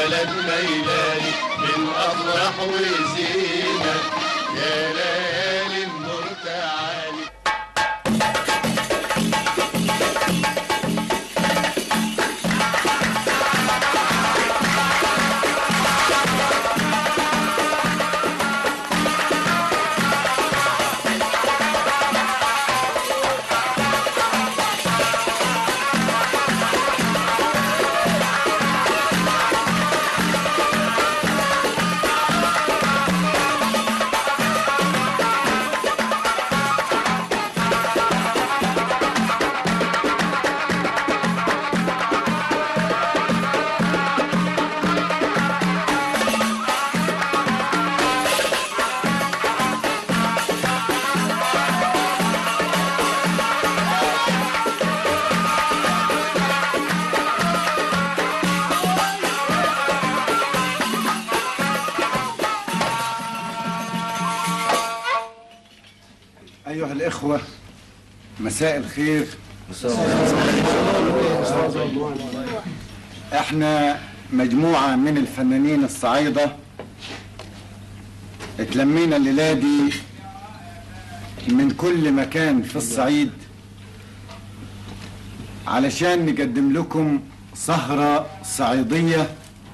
البلد ميلاني من افراح وزينه يا ليالي النور تعالي أيها الإخوة مساء الخير احنا مجموعة من الفنانين الصعايدة اتلمينا الليلة دي من كل مكان في الصعيد علشان نقدم لكم سهرة صعيدية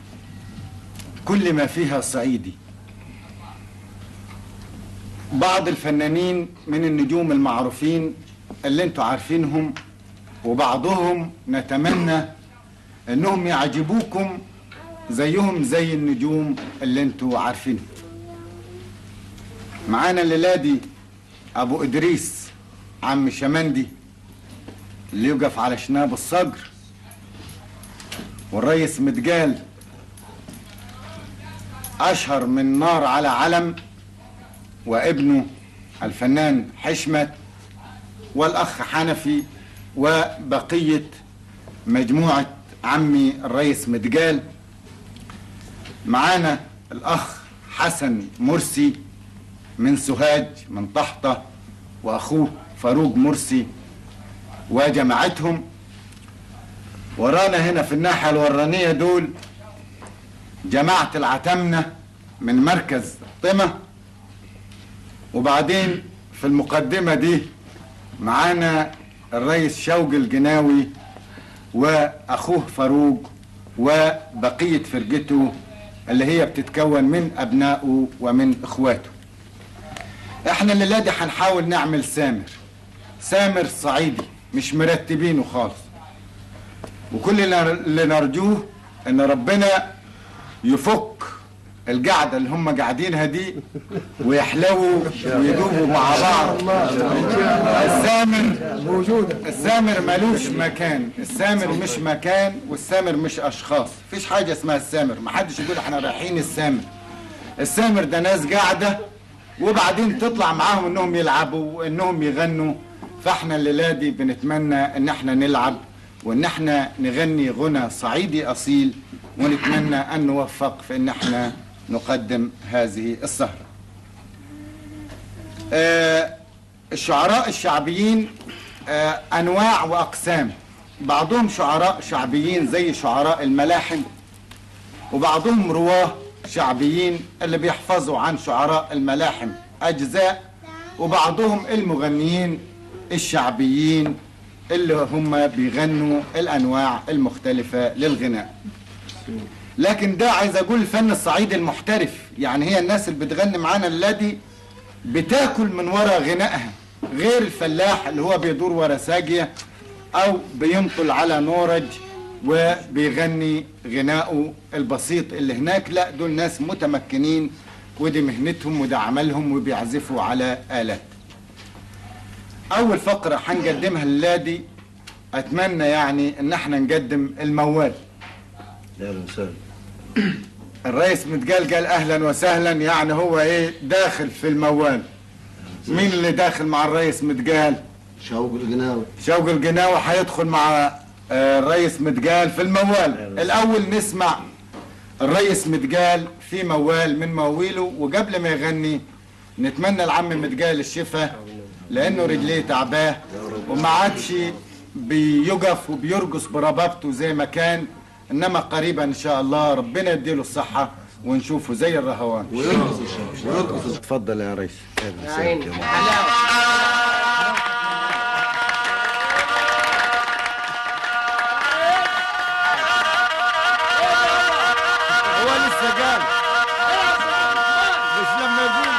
كل ما فيها صعيدي بعض الفنانين من النجوم المعروفين اللي انتوا عارفينهم وبعضهم نتمنى انهم يعجبوكم زيهم زي النجوم اللي انتوا عارفينهم معانا الليلة دي ابو ادريس عم شمندي اللي يقف على شناب الصقر والريس متقال اشهر من نار على علم وابنه الفنان حشمت والأخ حنفي وبقية مجموعة عمي الريس مدجال معانا الأخ حسن مرسي من سوهاج من طحطة وأخوه فاروق مرسي وجماعتهم ورانا هنا في الناحية الورانية دول جماعة العتمنة من مركز طمة وبعدين في المقدمة دي معانا الرئيس شوقي الجناوي وأخوه فاروق وبقية فرقته اللي هي بتتكون من أبنائه ومن إخواته احنا الليلة دي هنحاول نعمل سامر سامر صعيدي مش مرتبينه خالص وكل اللي نرجوه ان ربنا يفك القعدة اللي هم قاعدينها دي ويحلووا ويدوبوا مع بعض السامر موجودة السامر ملوش مكان السامر مش مكان والسامر مش اشخاص فيش حاجة اسمها السامر محدش يقول احنا رايحين السامر السامر ده ناس قاعدة وبعدين تطلع معاهم انهم يلعبوا وانهم يغنوا فاحنا الليلة دي بنتمنى ان احنا نلعب وان احنا نغني غنى صعيدي اصيل ونتمنى ان نوفق في ان احنا نقدم هذه السهرة آه الشعراء الشعبيين آه أنواع وأقسام بعضهم شعراء شعبيين زي شعراء الملاحم وبعضهم رواه شعبيين اللي بيحفظوا عن شعراء الملاحم أجزاء وبعضهم المغنيين الشعبيين اللي هم بيغنوا الأنواع المختلفة للغناء لكن ده عايز اقول الفن الصعيدي المحترف يعني هي الناس اللي بتغني معانا الذي بتاكل من ورا غنائها غير الفلاح اللي هو بيدور ورا ساقية او بينطل على نورج وبيغني غناءه البسيط اللي هناك لا دول ناس متمكنين ودي مهنتهم وده عملهم وبيعزفوا على آلات اول فقرة هنقدمها للادي اتمنى يعني ان احنا نقدم الموال اهلا وسهلا الرئيس متقال قال اهلا وسهلا يعني هو ايه داخل في الموال مين اللي داخل مع الرئيس متقال شوق القناوي شوقي القناوي هيدخل مع آه، الرئيس متقال في الموال الاول نسمع الرئيس متقال في موال من مواويله وقبل ما يغني نتمنى العم متقال الشفاء لانه رجليه تعباه وما عادش بيقف وبيرقص بربابته زي ما كان انما قريبا ان شاء الله ربنا يديله الصحه ونشوفه زي الرهوان ويرقص الشمس ويرقص اتفضل يا ريس اهلا يا وسهلا عيني يا مرحبا. حلاوة هو لسه قال مش لما يقول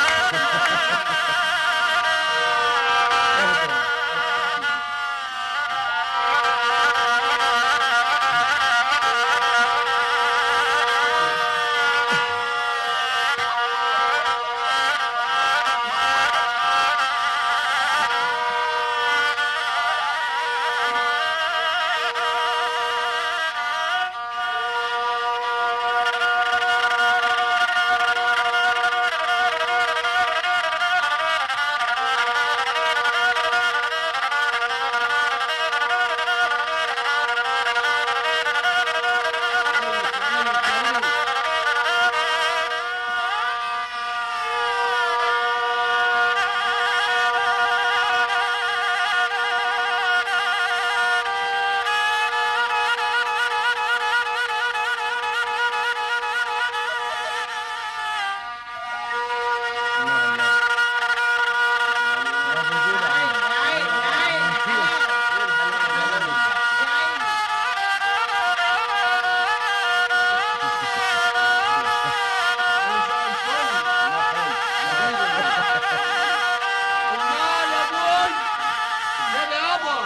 امال يا ابوي يا يابا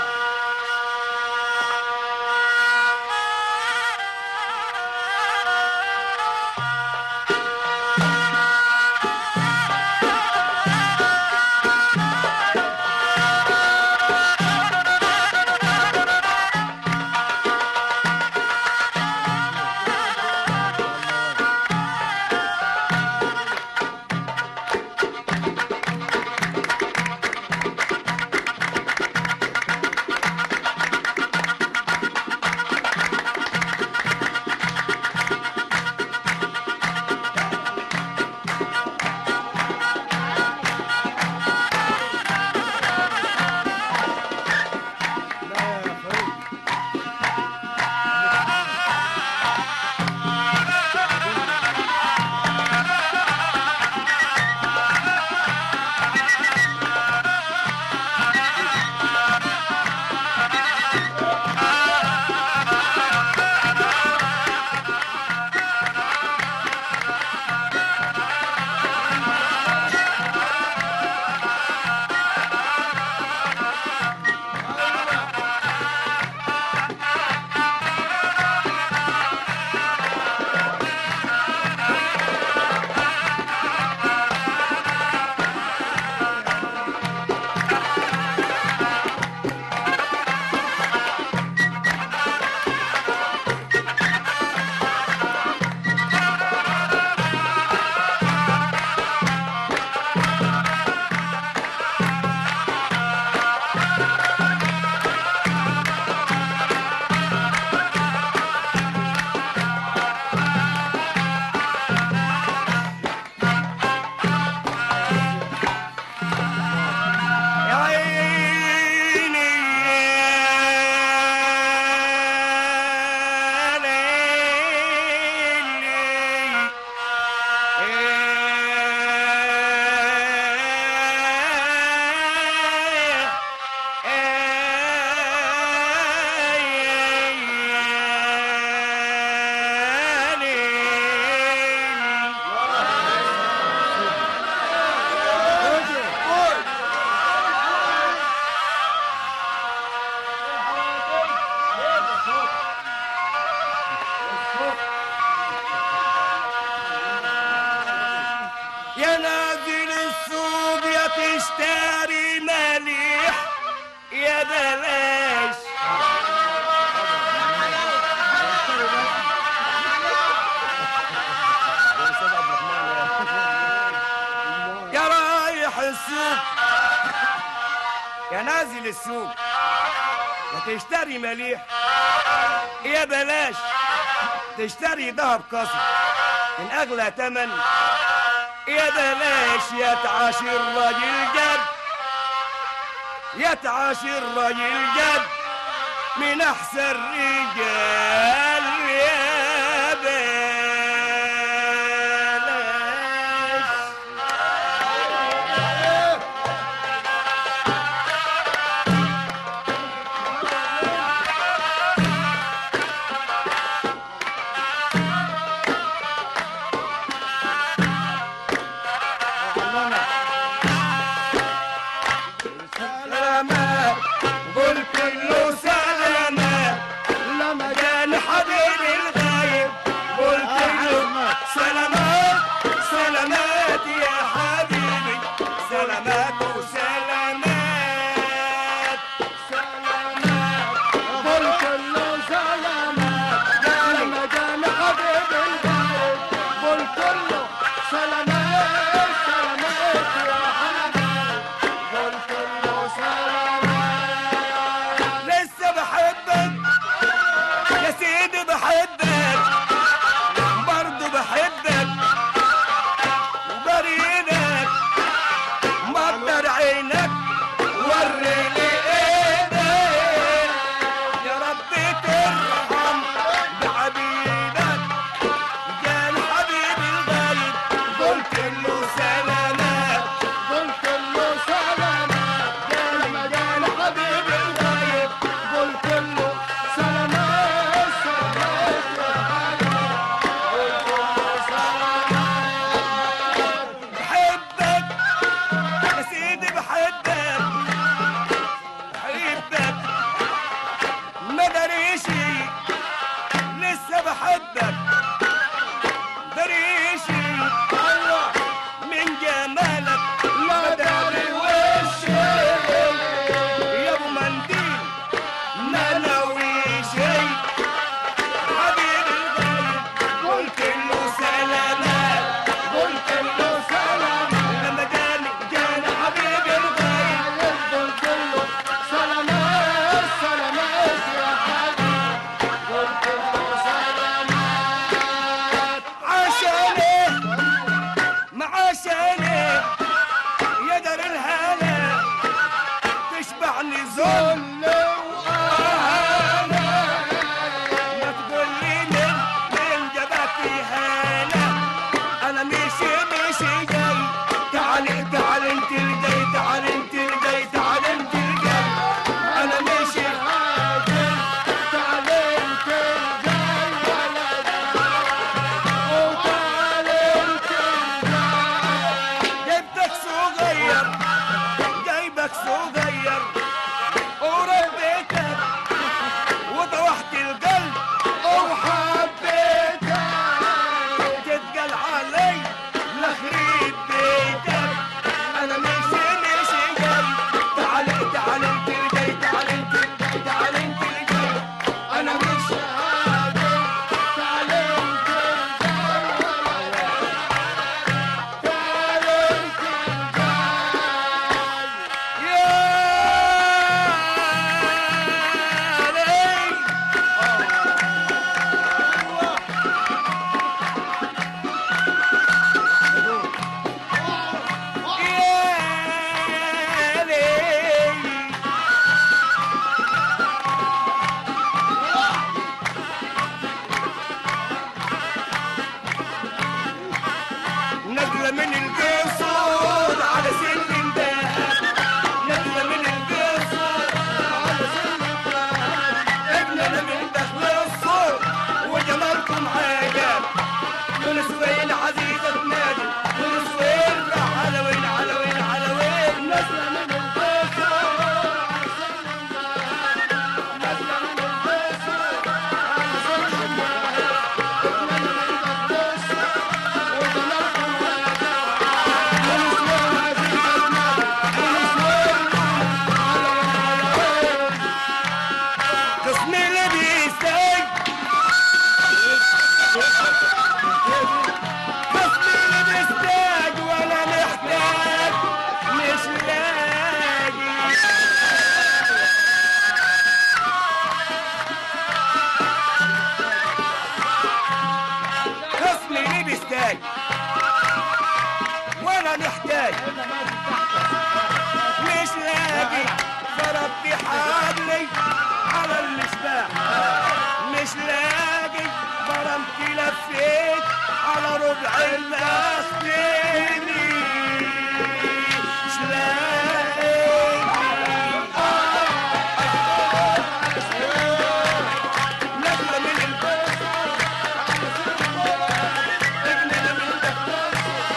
يا عيني يا ليلي يا ليلي يا نازل السوق يا تشتري مليح يا بلاش يا رايح السوق يا نازل السوق يا تشتري مليح يا بلاش تشتري ذهب قصر من اغلى تمن يا بلاش يا تعاشر راجل جد يا تعاشر راجل جد من احسن رجال يا بلاش سلامات قل كله سلامات لما كان حبيبي الغايب قل كله سلامات سلامات يا حبيبي سلامات وسلامات سلامات قل كله سلامات لما كان حبيبي الغايب قل كله سلامات سلامات يا حبيبي لسه بحبك يا سيدي بحبك برضه بحبك وبرينك مقدر عينك وريني ايدك يا رب ترحم بعبيدك كان حبيبي الغالي قلت له سلامات قلت له سلامات قال قال حبيبي الغايب قلت له سلامات سلامات يا حبيبي بحبك يا سيدي بحبك بحبك ما دريشي لسه بحبك دريشي ايوه من جمالك ما داري وشي يا ابو منديل ما ناوي شي حبيبي الغالي قلت له سلامات قلت له سلامات لما جاني جاني حبيبي الغالي قلت له سلامات سلامات يا حبيبي قلت له سلامات عشاني ما عشاني يا دار الهنا تشبعني ذل وأهانة ما تقول لي من من جبتي هنا أنا مشي مشي جاي تعالي تعالي انت الجاي تعالي انت الجاي تعالي انت الجاي أنا مشي تعالي انت الجاي وتعالي انت جبتك صغير جايبك صغير وربيتك وضوحت القلب وحبيتك تتقل علي لخريب بيتك انا ماشي ماشي جاي تعال تعال انت الجاي تعال انت الجاي تعال انت الجاي انا مش هاجي تعال انت الجاي تعال انت الجاي يا ليل يا ليل نزلة من القصور على سن دهب نزلة من القصور على سن دهب ابننا من دخل الصور وجمالكم عجب من سويل عزيزة تنادي من سويل على وين على وين على وين نزلة من القصور على سن دهب نزلة من القصور على سن دهب ابننا من دخل الصور وجمالكم عجب قسم اللي بيستاج قسم اللي بيستاج ولا محتاج مش لاقي قسم اللي بيستاج ولا محتاج مش لاقي فربي حبلي على الاشباح مش لاقي برمتي لفيت على ربع الاخريني مش لاقي نجلة من البلد نجلة من البلد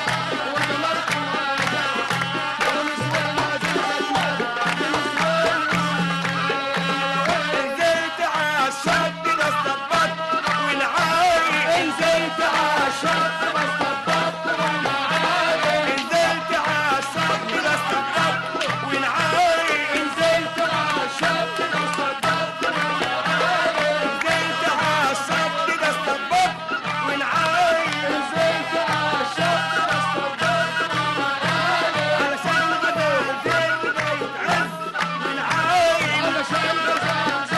نزلت عالشط بس طبطت والعاي نزلت عالشط بس طبطت والعاي نزلت عالشط بس طبطت والعاي نزلت عالشط بس طبطت والعاي نزلت عالشط بس طبطت والعاي نزلت عالشط بس طبطت والعاي علشان غدا الزين ما يتعز والعاي علشان غدا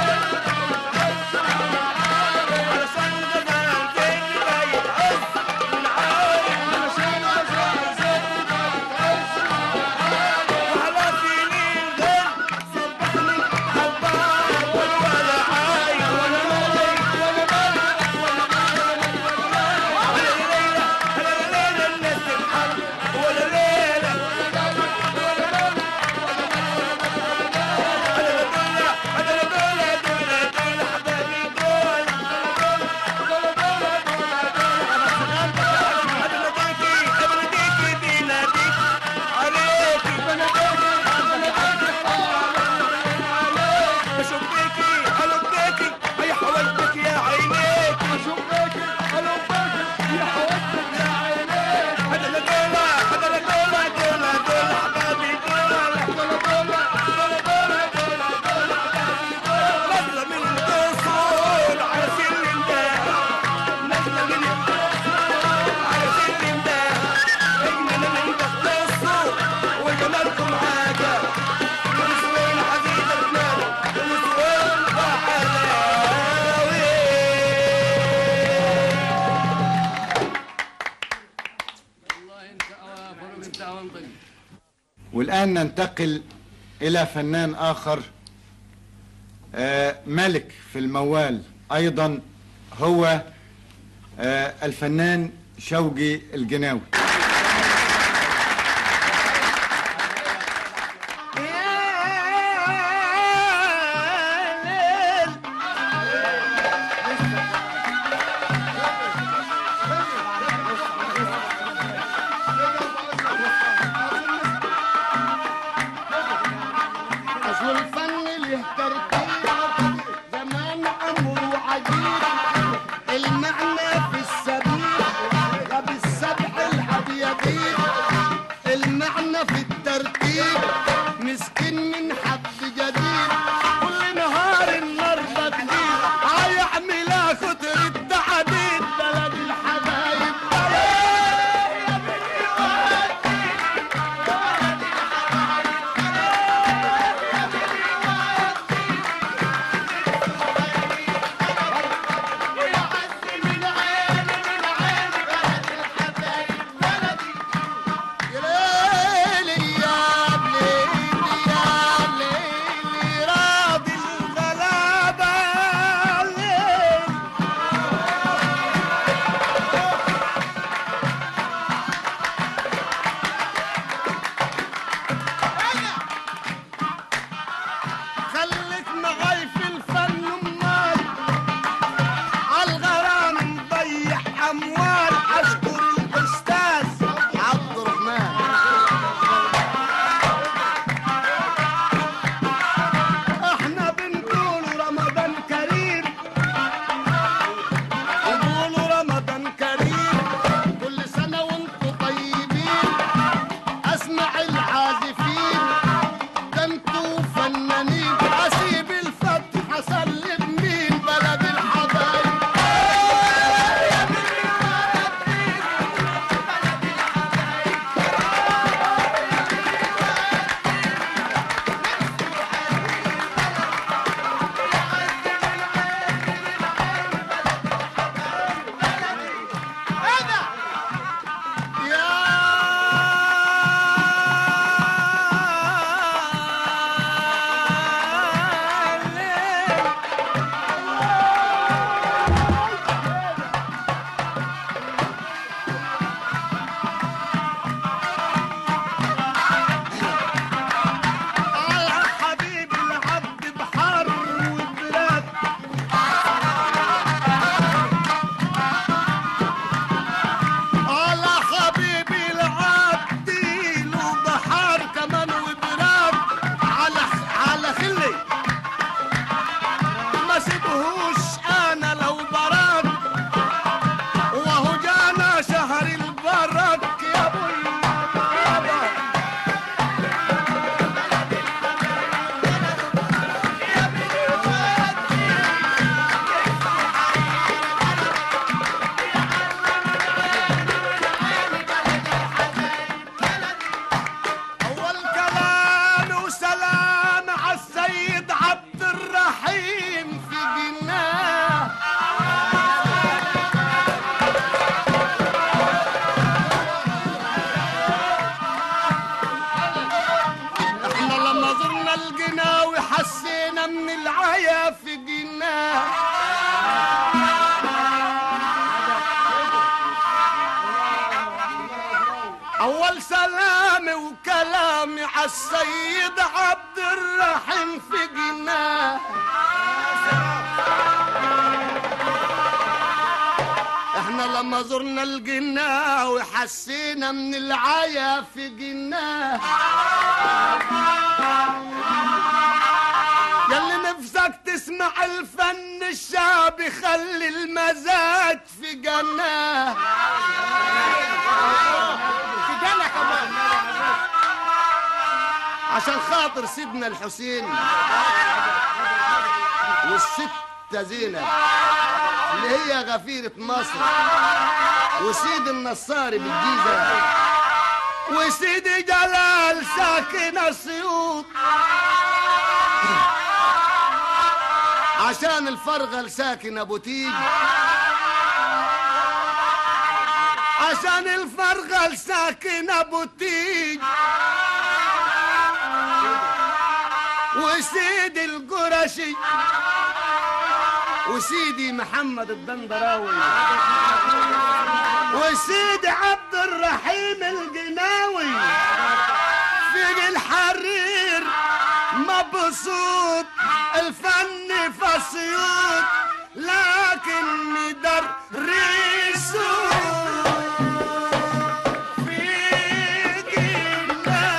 علشان غدا الزين ما يتعز والعاي علشان غدا الزين ما يتعز وعلى فيني الغل صبحني عالبار ولا عاي ولا مالي ولا مالي ولا مالي ولا ليلة ولا ليلة الناس تنحر ولا ليلة نزلة من القصور على سلم ده نزلة من القصور على سلم ده اجمل من القصور وجمالكم حاجة الاسوين عزيزة جمال الاسوين وحلاوي والآن ننتقل إلى فنان آخر آه، ملك في الموال أيضا هو آه، الفنان شوقي الجناوي اصل الفن له ترتيب زمان امره عجيب المعنى في السبيل غاب السبع الحبيب عالسيد عبد الرحيم في جناه احنا لما زرنا الجناه وحسينا من العيا في جناه ياللي نفسك تسمع الفن الشعبي خلي المزاج في جناه في جنة كمان عشان خاطر سيدنا الحسين والستة زينب اللي هي غفيرة مصر وسيد النصاري بالجيزة وسيدي جلال ساكن اسيوط عشان الفرغل ساكن ابو تيج عشان الفرغل ساكن ابو تيج وسيدي القرشي وسيدي محمد الدندراوي وسيدي عبد الرحيم القناوي في الحرير مبسوط الفن فصيوط لكن مدر ريسوط في جنان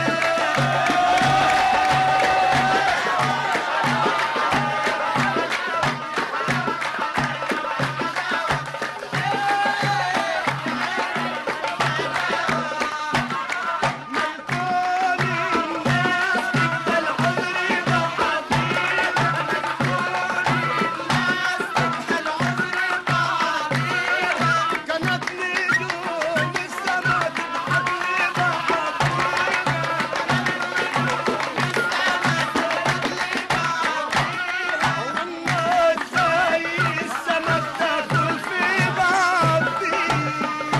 كانت نجوم السما تضحك لي والناس زي السما بتاكل في بعضي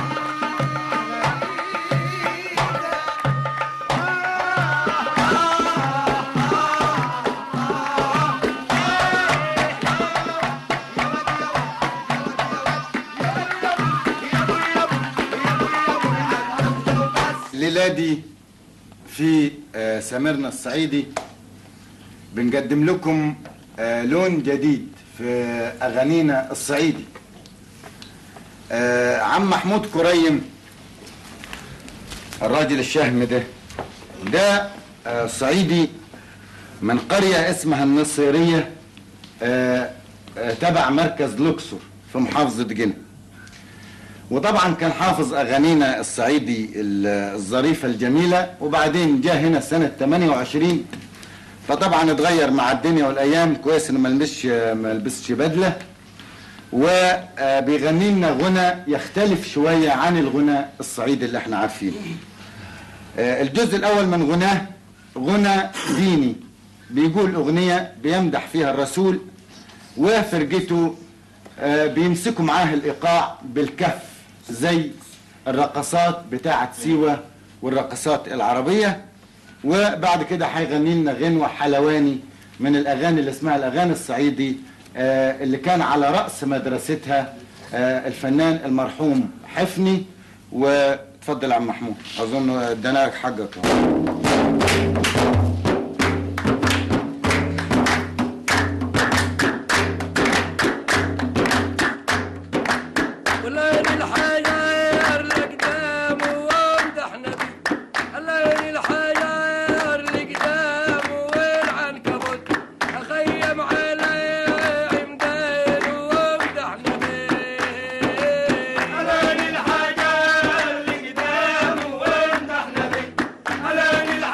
الليلة دي في آه، سميرنا الصعيدي بنقدم لكم آه، لون جديد في أغانينا الصعيدي آه، عم محمود كريم الراجل الشهم ده ده آه، صعيدي من قرية اسمها النصيرية آه، آه، تبع مركز لوكسور في محافظة جنة وطبعا كان حافظ اغانينا الصعيدي ال- الظريفه الجميله وبعدين جه هنا سنه 28 فطبعا اتغير مع الدنيا والايام كويس انه ما لبسش ما لبسش بدله وبيغني لنا غنى يختلف شويه عن الغنى الصعيدي اللي احنا عارفينه آه، الجزء الاول من غناه غنى ديني بيقول اغنيه بيمدح فيها الرسول وفرقته آه، بيمسكوا معاه الايقاع بالكف زي الرقصات بتاعه سيوه والرقصات العربيه وبعد كده هيغني لنا غنوه حلواني من الاغاني اللي اسمها الاغاني الصعيدي آه، اللي كان على راس مدرستها آه، الفنان المرحوم حفني وتفضل يا عم محمود اظن ادانا لك حقك أهو. ولين الحجر لقدام وامدح نبي لين الحجر لقدام والعنكبوت اخيم علي عمدان وامدح نبي لين الحجر لقدام وامدح نبي لين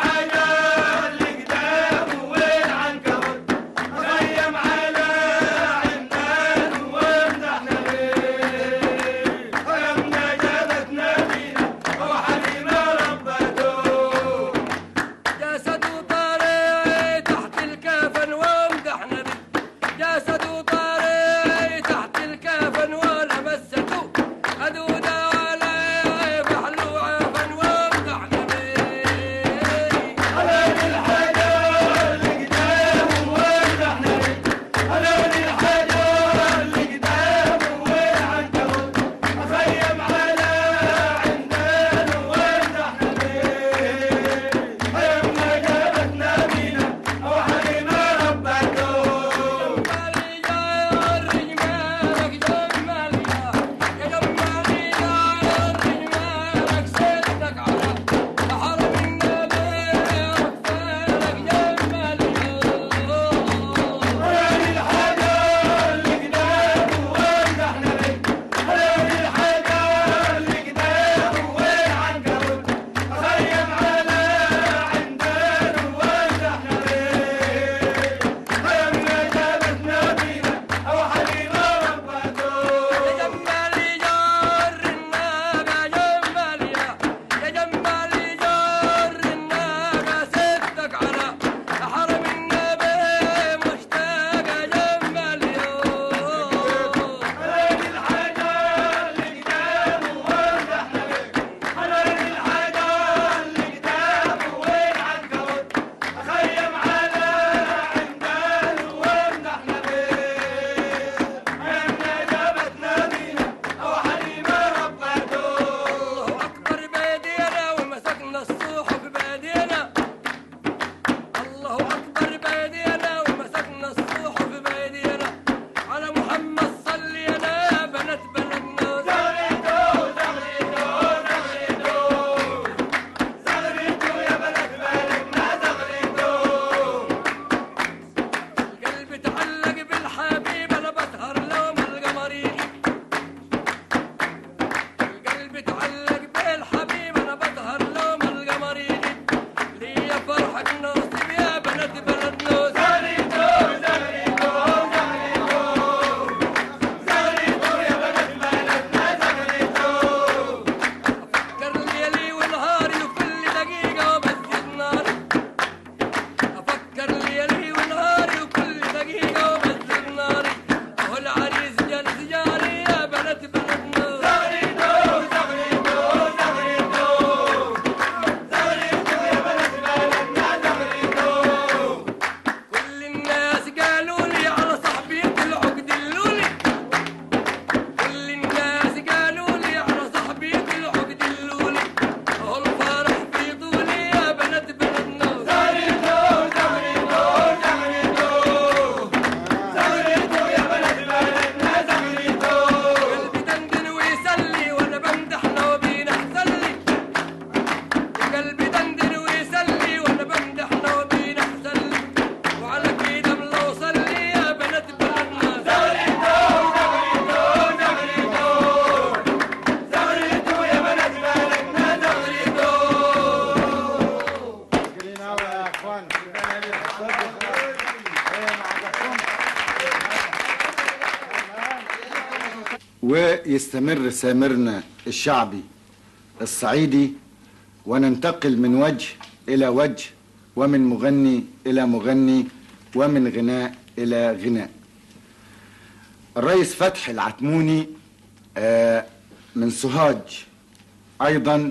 ويستمر سامرنا الشعبي الصعيدي وننتقل من وجه إلى وجه ومن مغني إلى مغني ومن غناء إلى غناء الرئيس فتحي العتموني آه، من سوهاج أيضا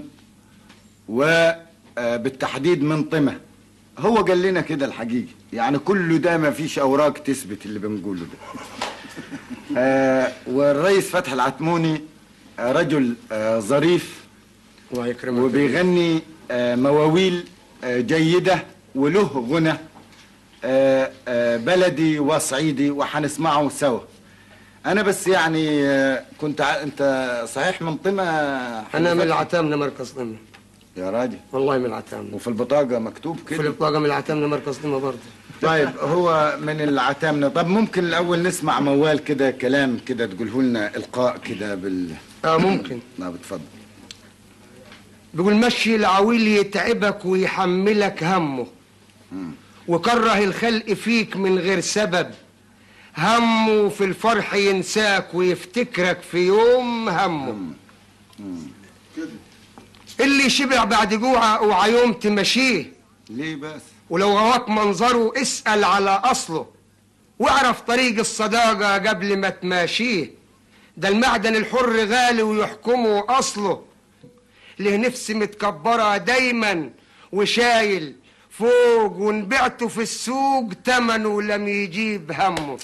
وبالتحديد من طمة هو قال لنا كده الحقيقة يعني كل ده ما فيش أوراق تثبت اللي بنقوله ده آه، والرئيس فتحي العتموني آه، رجل آه، ظريف الله يكرمك وبيغني آه، مواويل آه، جيدة وله غنى آه، آه، بلدي وصعيدي وحنسمعه سوا أنا بس يعني آه، كنت ع... أنت صحيح من طمة انا من العتامنة مركز ضمن يا راجل والله من العتامنة وفي البطاقة مكتوب في كده البطاقة من العتامنة مركز ضمن برضه طيب هو من العتامنة طب ممكن الأول نسمع موال كده كلام كده تقوله لنا إلقاء كده بال اه ممكن لا بتفضل بيقول مشي العويل يتعبك ويحملك همه وكره الخلق فيك من غير سبب همه في الفرح ينساك ويفتكرك في يوم همه اللي شبع بعد جوع وعيوم تمشيه ليه بس ولو غواك منظره اسأل على أصله واعرف طريق الصداقة قبل ما تماشيه ده المعدن الحر غالي ويحكمه أصله له نفس متكبرة دايما وشايل فوق ونبعته في السوق تمنه لم يجيب همه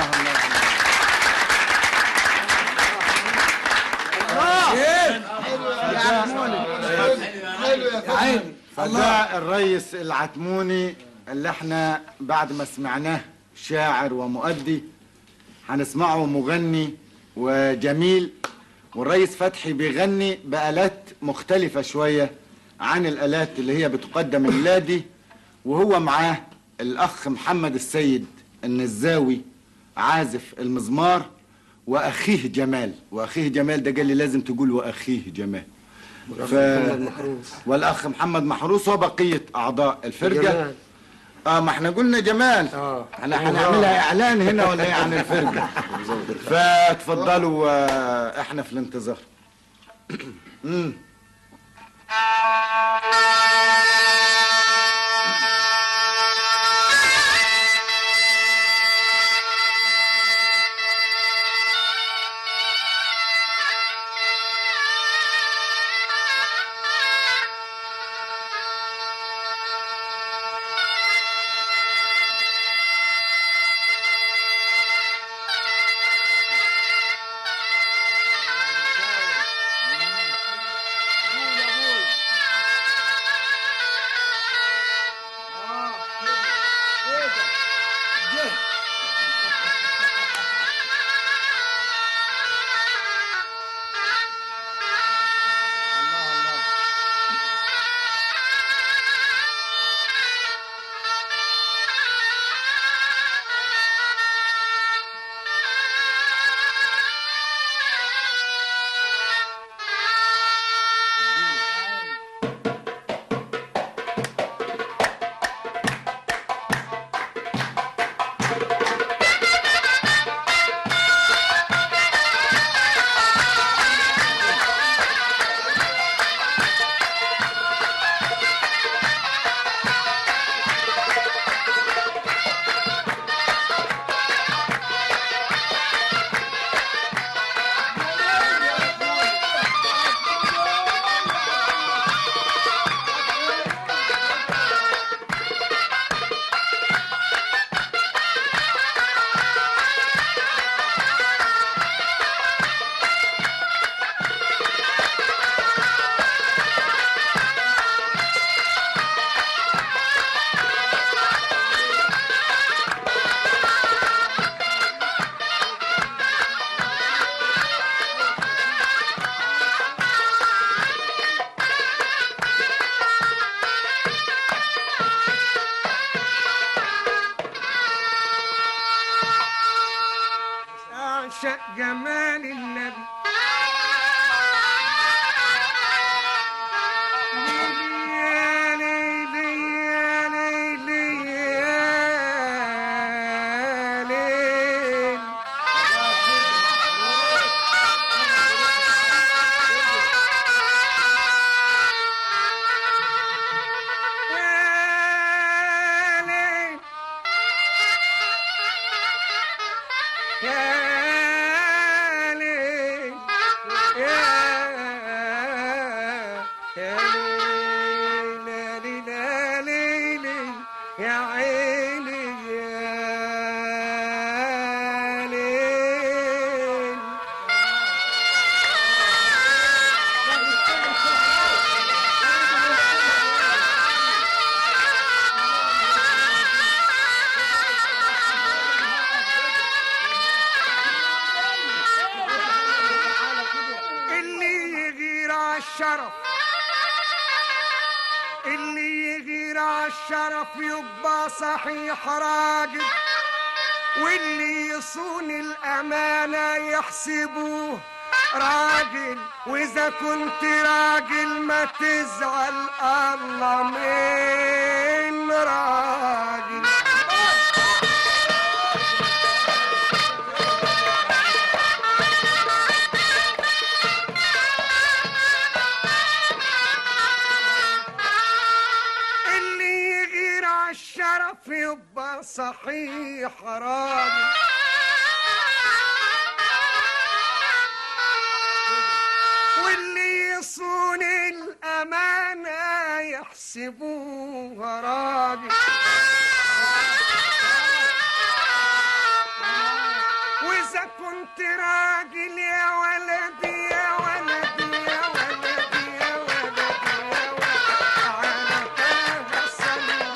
فده الريس العتموني اللي احنا بعد ما سمعناه شاعر ومؤدي هنسمعه مغني وجميل والريس فتحي بيغني بآلات مختلفة شوية عن الآلات اللي هي بتقدم اللادي وهو معاه الأخ محمد السيد النزاوي عازف المزمار وأخيه جمال وأخيه جمال ده قال لي لازم تقول وأخيه جمال ف... محمد محروس والاخ محمد محروس وبقيه اعضاء الفرقه جمال. اه ما احنا قلنا جمال آه. احنا هنعملها اعلان هنا ولا ايه عن الفرقه فتفضلوا آه، احنا في الانتظار مم. عالشرف اللي يغير عالشرف يبقى صحيح راجل واللي يصون الأمانة يحسبوه راجل وإذا كنت راجل ما تزعل الله من راجل اللي يغير عالشرف يبقى صحيح راجل واللي يصون الأمانة يحسبوها راجل وإذا كنت راجل يا ولدي يا ولدي يا ولدي يا ولدي يا ولدي على كهف السلام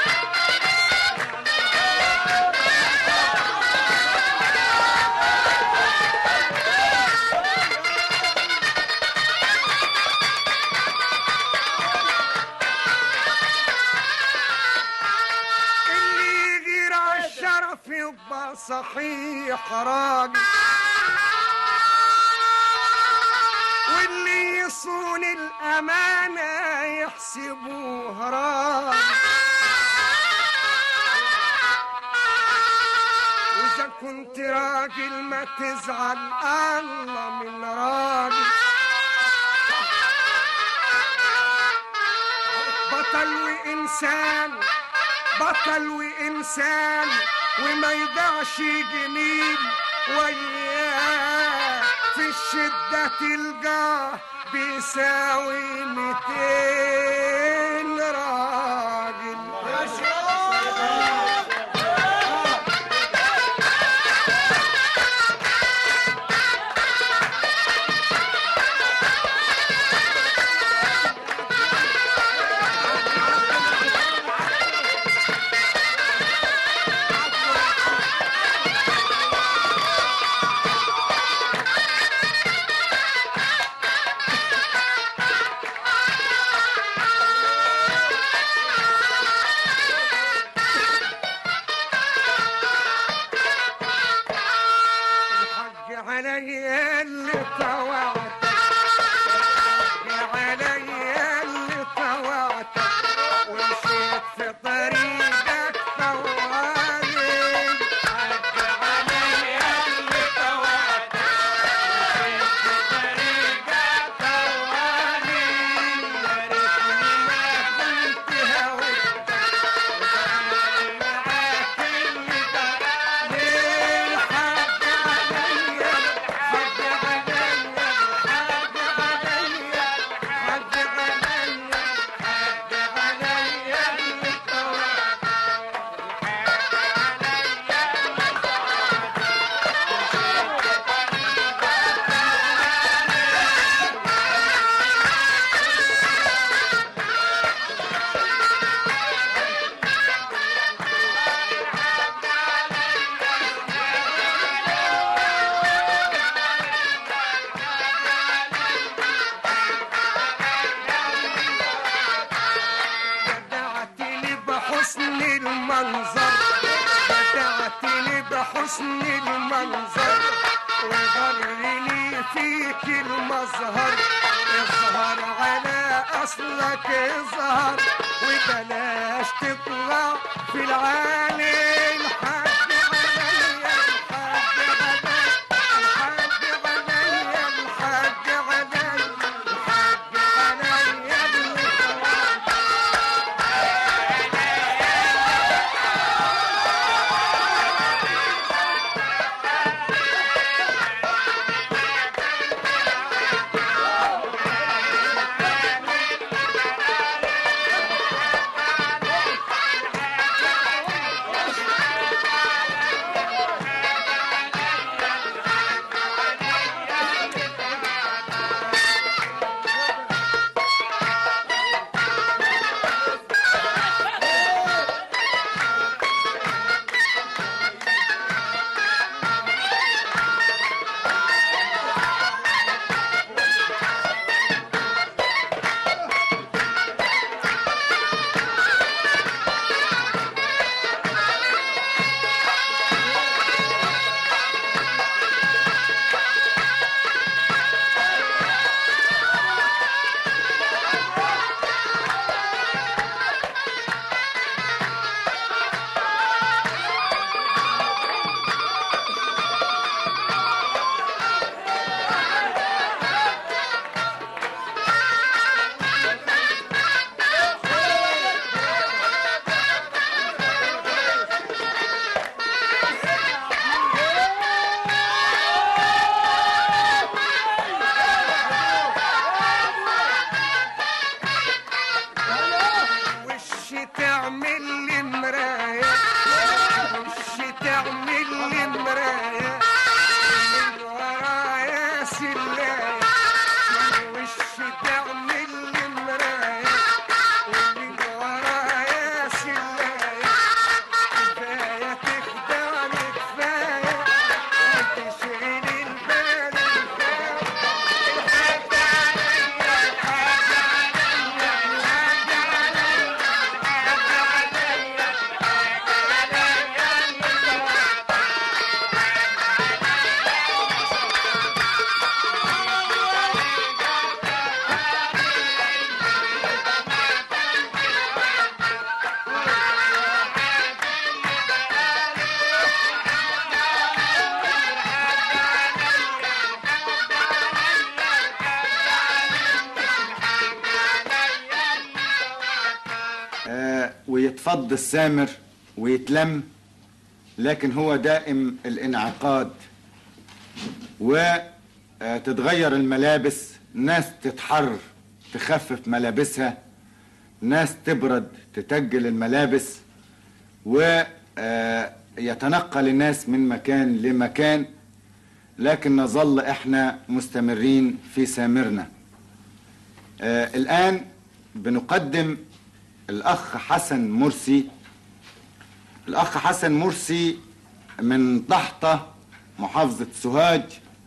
اللي يغير عالشرف يبقى صحيح راجل واللي يصون الأمانة يحسبوه راجل وإذا كنت راجل ما تزعل الله من راجل بطل وإنسان بطل وإنسان وما يضيعش جميل وياه في الشدة تلقاه بيساوي ميتين راجل الحق علي اللي طوعت الحق علي اللي طوعت ومشيت في طريقك طوالي الحق علي اللي طوعت ومشيت في طريقك طوالي يا ريتني ما كنت هويت وزعلي معاك اللي طوالي الحق علي الحق علي الحق علي الحق علي الحق علي اللي طوعت بدعتني بحسن المنظر بدعتني بحسن المنظر وغرني فيك المظهر اظهر على اصلك اظهر وبلاش تطلع في العالي الحق عليا الحق عليا الحق عليا الحق عليا الحق عليا اللي طلعت سلاية وش تعمل لي مراية ومن ورايا سلاية كفاية تخدعني كفاية وتشغل البال آه، ويتفض السامر ويتلم لكن هو دائم الانعقاد وتتغير الملابس ناس تتحر تخفف ملابسها ناس تبرد تتجل الملابس ويتنقل الناس من مكان لمكان لكن نظل احنا مستمرين في سامرنا آه، الآن بنقدم الأخ حسن مرسي الأخ حسن مرسي من طحطة محافظة سوهاج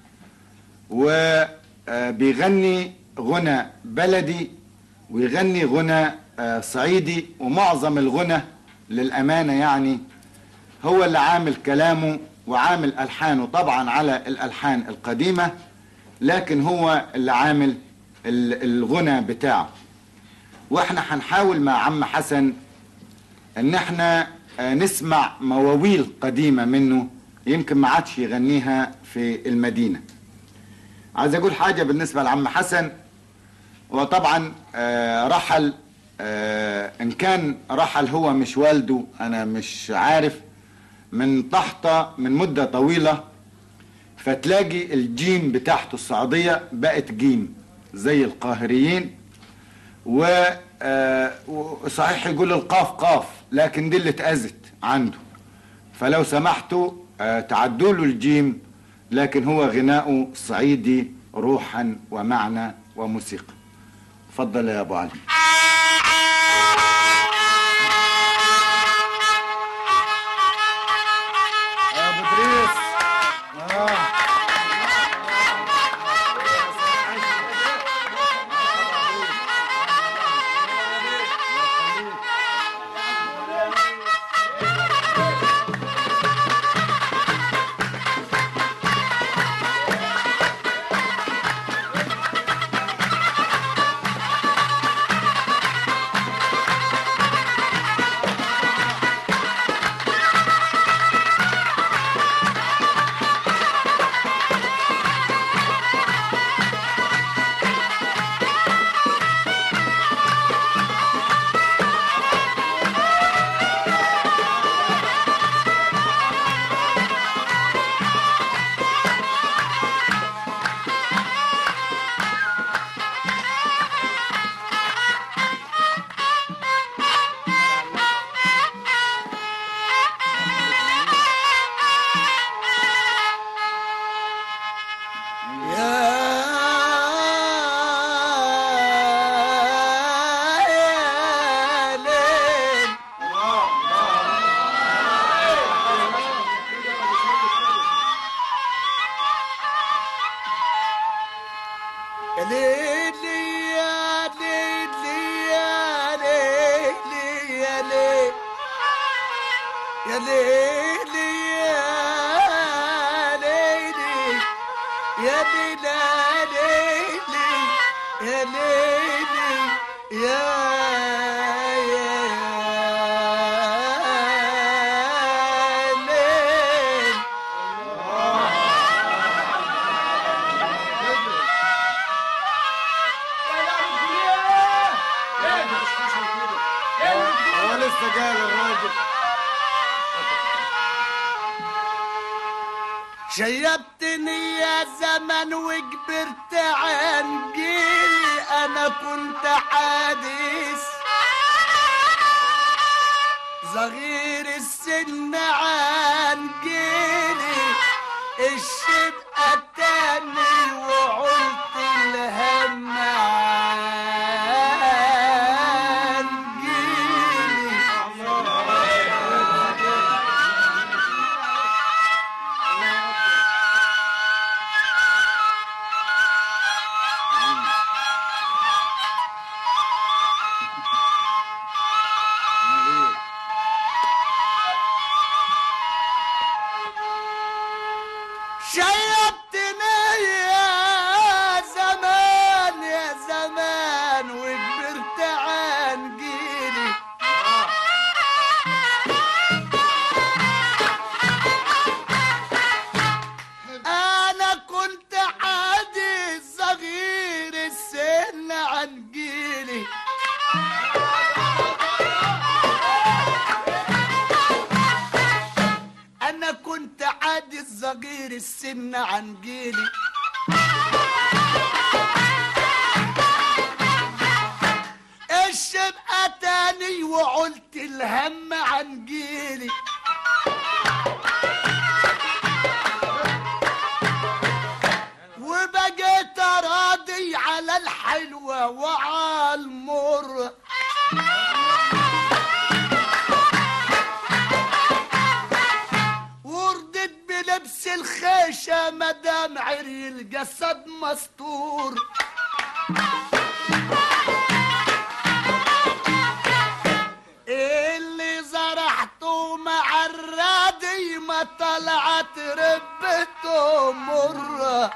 وبيغني غنى بلدي ويغني غنى آه، صعيدي ومعظم الغنى للأمانة يعني هو اللي عامل كلامه وعامل ألحانه طبعا على الألحان القديمة لكن هو اللي عامل ال- الغنى بتاعه واحنا هنحاول مع عم حسن ان احنا آه، نسمع مواويل قديمة منه يمكن ما عادش يغنيها في المدينة عايز اقول حاجة بالنسبة لعم حسن وطبعا آه، رحل آه، ان كان رحل هو مش والده انا مش عارف من طحطة من مدة طويلة فتلاقي الجيم بتاعته السعودية بقت جيم زي القاهريين و آه، وصحيح يقول القاف قاف لكن دي اللي اتأذت عنده فلو سمحتوا آه، تعدوا له الجيم لكن هو غناؤه صعيدي روحا ومعنى وموسيقى اتفضل يا ابو علي يا ابو ادريس يا ليل يا ليل يا ليل يا ليل يا ليل يا ليل يا ليل يا ليل يا ليل يا يا ليل هو لسه قال الراجل شيبتني يا زمن وكبرت عن جيلي انا كنت حادث صغير السن عن جيلي الشبقة التاني الهم عن جيلي وبقيت راضي على الحلوة وعلى المر وردت بلبس الخيشة مدام عري الجسد مستور اللي زرعته مع الرادي ما طلعت ربته مرة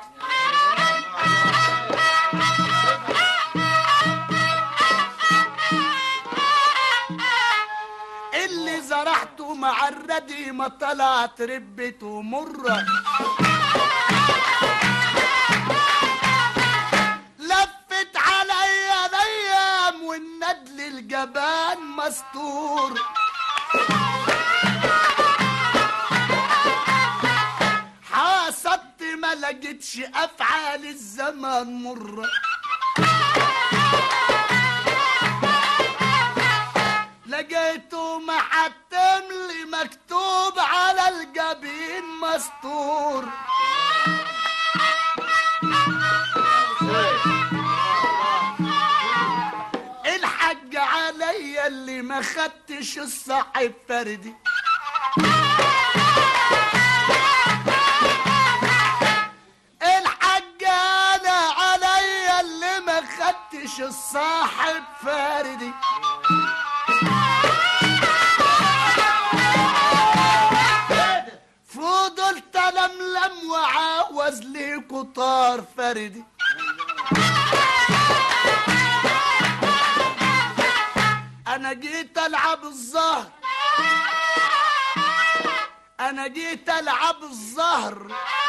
اللي زرعته مع الردي ما طلعت ربته مرة لفت عليا الايام والندل الجبان مستور حاسبت ما لقيتش افعال الزمان مره لقيته محتم لي مكتوب على الجبين مستور الحج عليا اللي ما خدتش الصاحب فردي الحج انا عليا اللي ما خدتش الصاحب فردي فضلت لملم وعاوز لي قطار فردي انا جيت العب الظهر انا جيت العب الظهر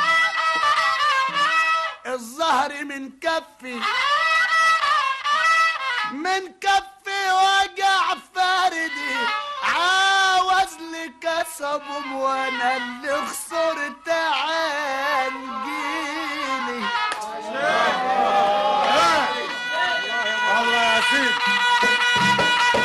الظهر من كفي من كفي وجع فردي عاوز لي كسبهم وانا اللي خسرت عنجيلي الله يا سيدي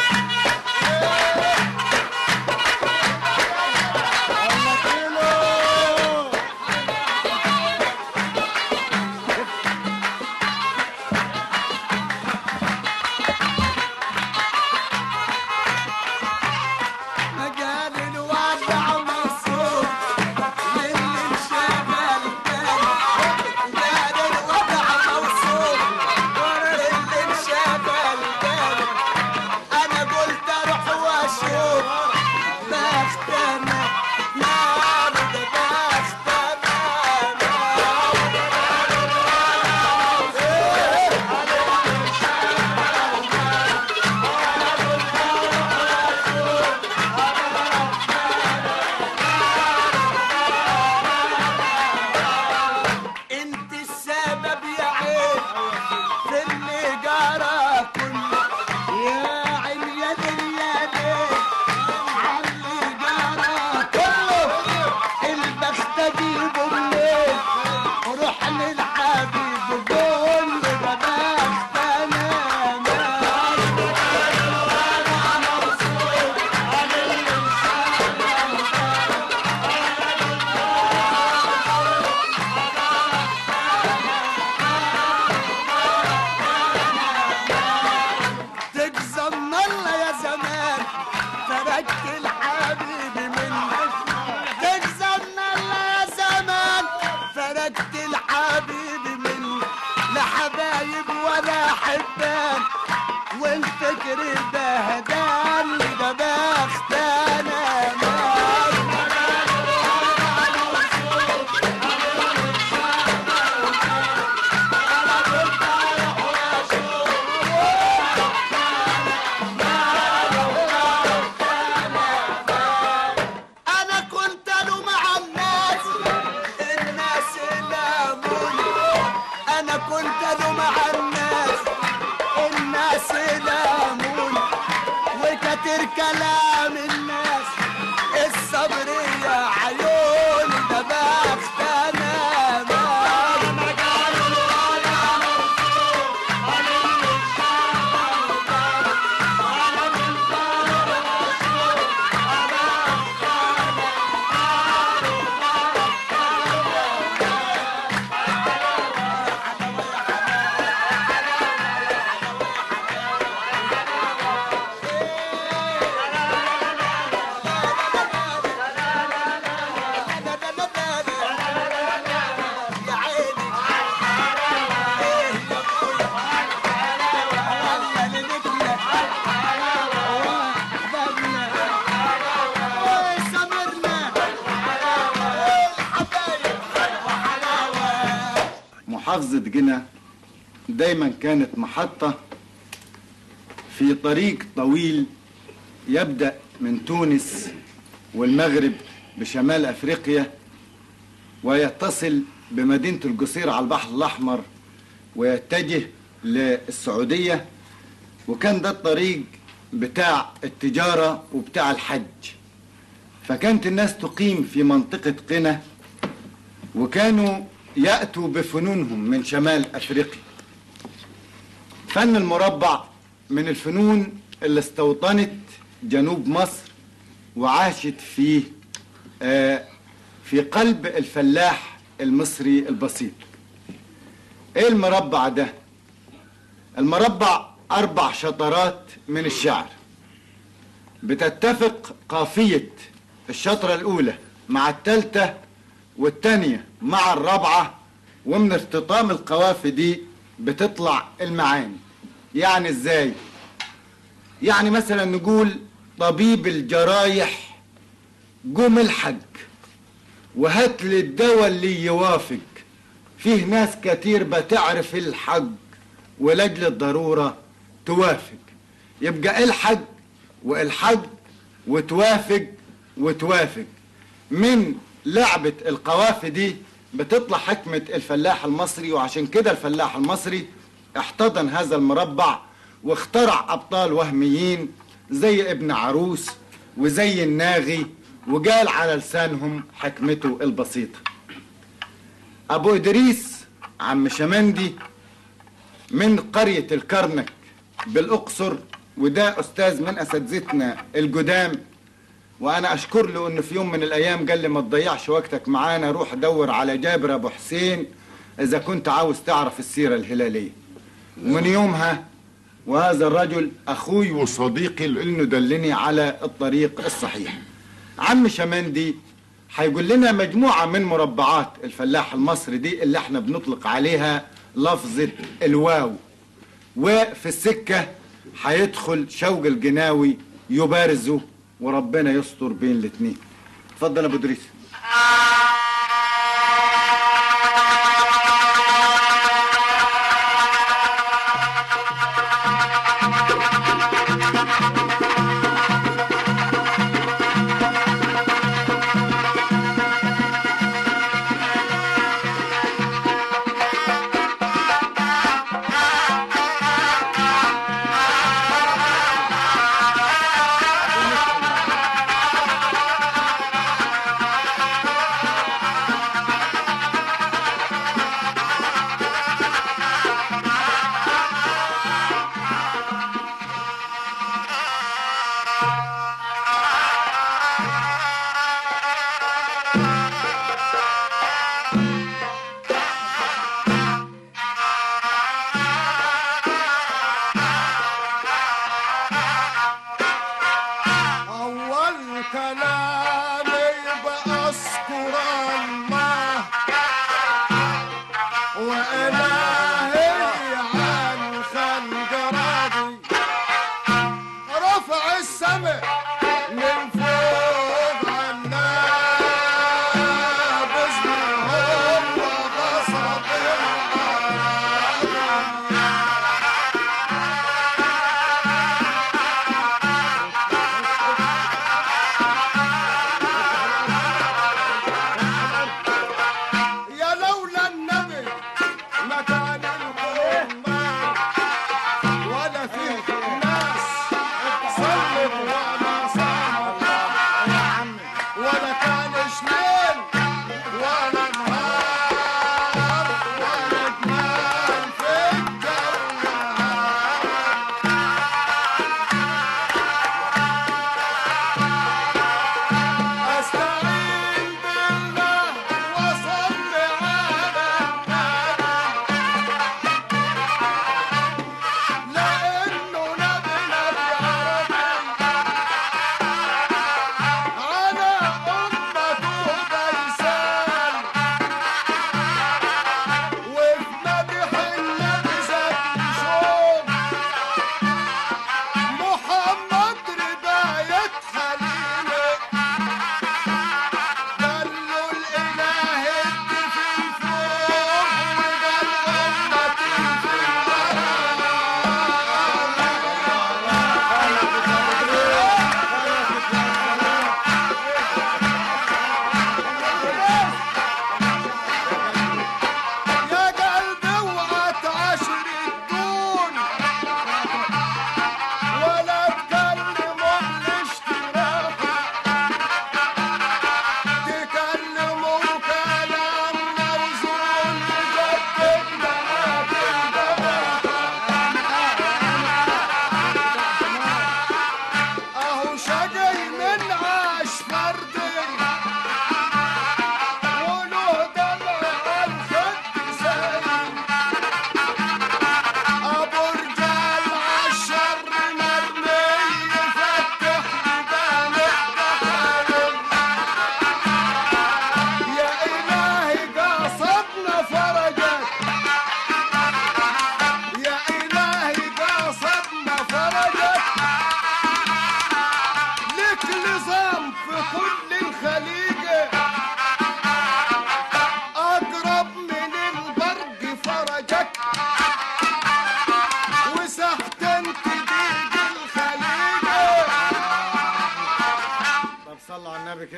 مجال الوضع مصروف للي انشغل بالي مجال الوضع موصوف للي انشغل بالي انا قلت اروح واشوف بختنا نار ده بختنا انت السبب يا عين في اللي جرى كله يا عين يا دنيا علي جرى كله البخت اجيبه منين وروح للحبيب قول له ده بخت انا تجزم الله يا زمان تركت الحبيب منك تجزم الله يا زمان تركت الحبيب منك لا حبايب ولا حبان والفكر بهدان ده بخت انا انا كنت له مع الناس الناس لاموني انا كنت له مع الناس الناس لاموني وكتر كلام الناس الصبر يا عيون ده بخت انا مجال الوضع محافظة جنة دايما كانت محطة في طريق طويل يبدأ من تونس والمغرب بشمال أفريقيا ويتصل بمدينة القصير على البحر الأحمر ويتجه للسعودية وكان ده الطريق بتاع التجارة وبتاع الحج فكانت الناس تقيم في منطقة قنا وكانوا يأتوا بفنونهم من شمال أفريقيا فن المربع من الفنون اللي استوطنت جنوب مصر وعاشت في آه، في قلب الفلاح المصري البسيط ايه المربع ده المربع اربع شطرات من الشعر بتتفق قافية الشطرة الاولى مع التالتة والتانية مع الرابعة ومن ارتطام القوافي دي بتطلع المعاني يعني ازاي يعني مثلا نقول طبيب الجرايح قوم الحق وهات لي الدواء اللي يوافق فيه ناس كتير بتعرف الحق ولاجل الضرورة توافق يبقى الحق والحق وتوافق وتوافق من لعبة القوافي دي بتطلع حكمة الفلاح المصري وعشان كده الفلاح المصري احتضن هذا المربع واخترع أبطال وهميين زي ابن عروس وزي الناغي وقال على لسانهم حكمته البسيطة أبو إدريس عم شمندي من قرية الكرنك بالأقصر وده أستاذ من أساتذتنا القدام وأنا أشكر له إنه في يوم من الأيام قال لي ما تضيعش وقتك معانا روح دور على جابر أبو حسين إذا كنت عاوز تعرف السيرة الهلالية ومن يومها وهذا الرجل أخوي وصديقي لأنه دلني على الطريق الصحيح عم شمندي هيقول لنا مجموعة من مربعات الفلاح المصري دي اللي احنا بنطلق عليها لفظة الواو وفي السكة هيدخل شوق الجناوي يبارزوا وربنا يستر بين الاتنين اتفضل يا ابو ادريس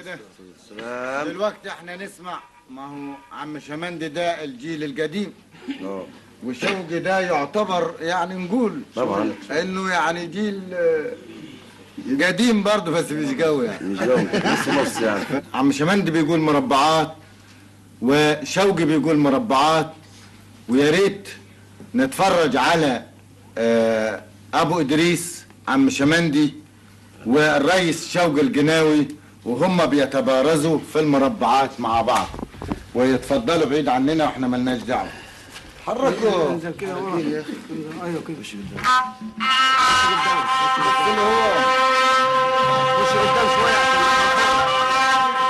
كده سلام دلوقتي احنا نسمع ما هو عم شمندي ده الجيل القديم اه وشوقي ده يعتبر يعني نقول طبعاً. انه يعني جيل آه، قديم برضه بس مش قوي يعني مش جو نص نص يعني عم شمندي بيقول مربعات وشوقي بيقول مربعات ويا ريت نتفرج على آه، ابو ادريس عم شمندي والرئيس شوقي الجناوي وهم بيتبارزوا في المربعات مع بعض ويتفضلوا بعيد عننا واحنا ملناش دعوه حركوا انزل كده ورا ايوه كده اللي هو خش قدام شويه عشان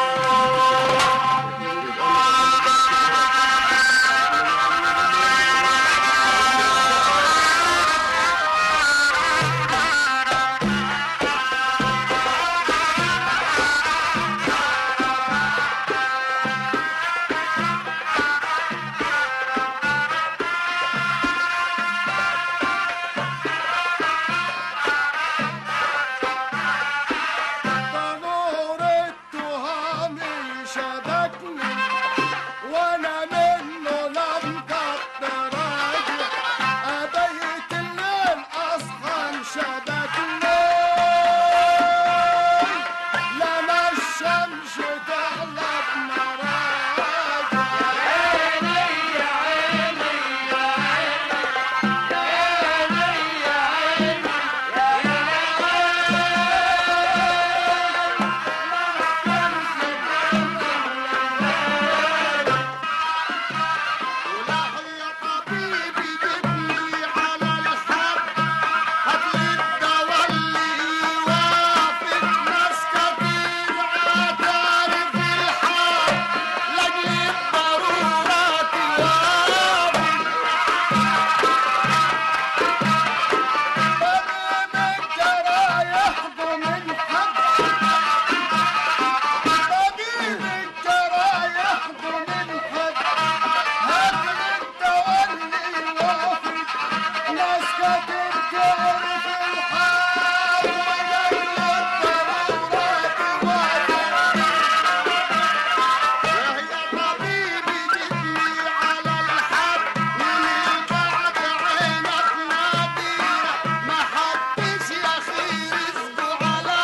طنور التهامي شبكني وانا منه لم قدر راجع ابيت الليل اصحى شبكني لما الشمس تغلب مراجع عيني يا عيني يا عيني عيني يا عيني يا طبيبي جبني على الحب هاتلي الدواء اللي يوافق ناس كتير عتارف الحب لاجل الضرورات يوافق طبيب الجرايح ضمن حب طبيب الجرايح ضمن حب هاتلي الدواء اللي يوافق ناس كتير تعرف الحال وجاي الضرورات يوافق يا طبيبي جبني على الحب ومن بعد عينك نادينا ما حدش يا خير رزقه على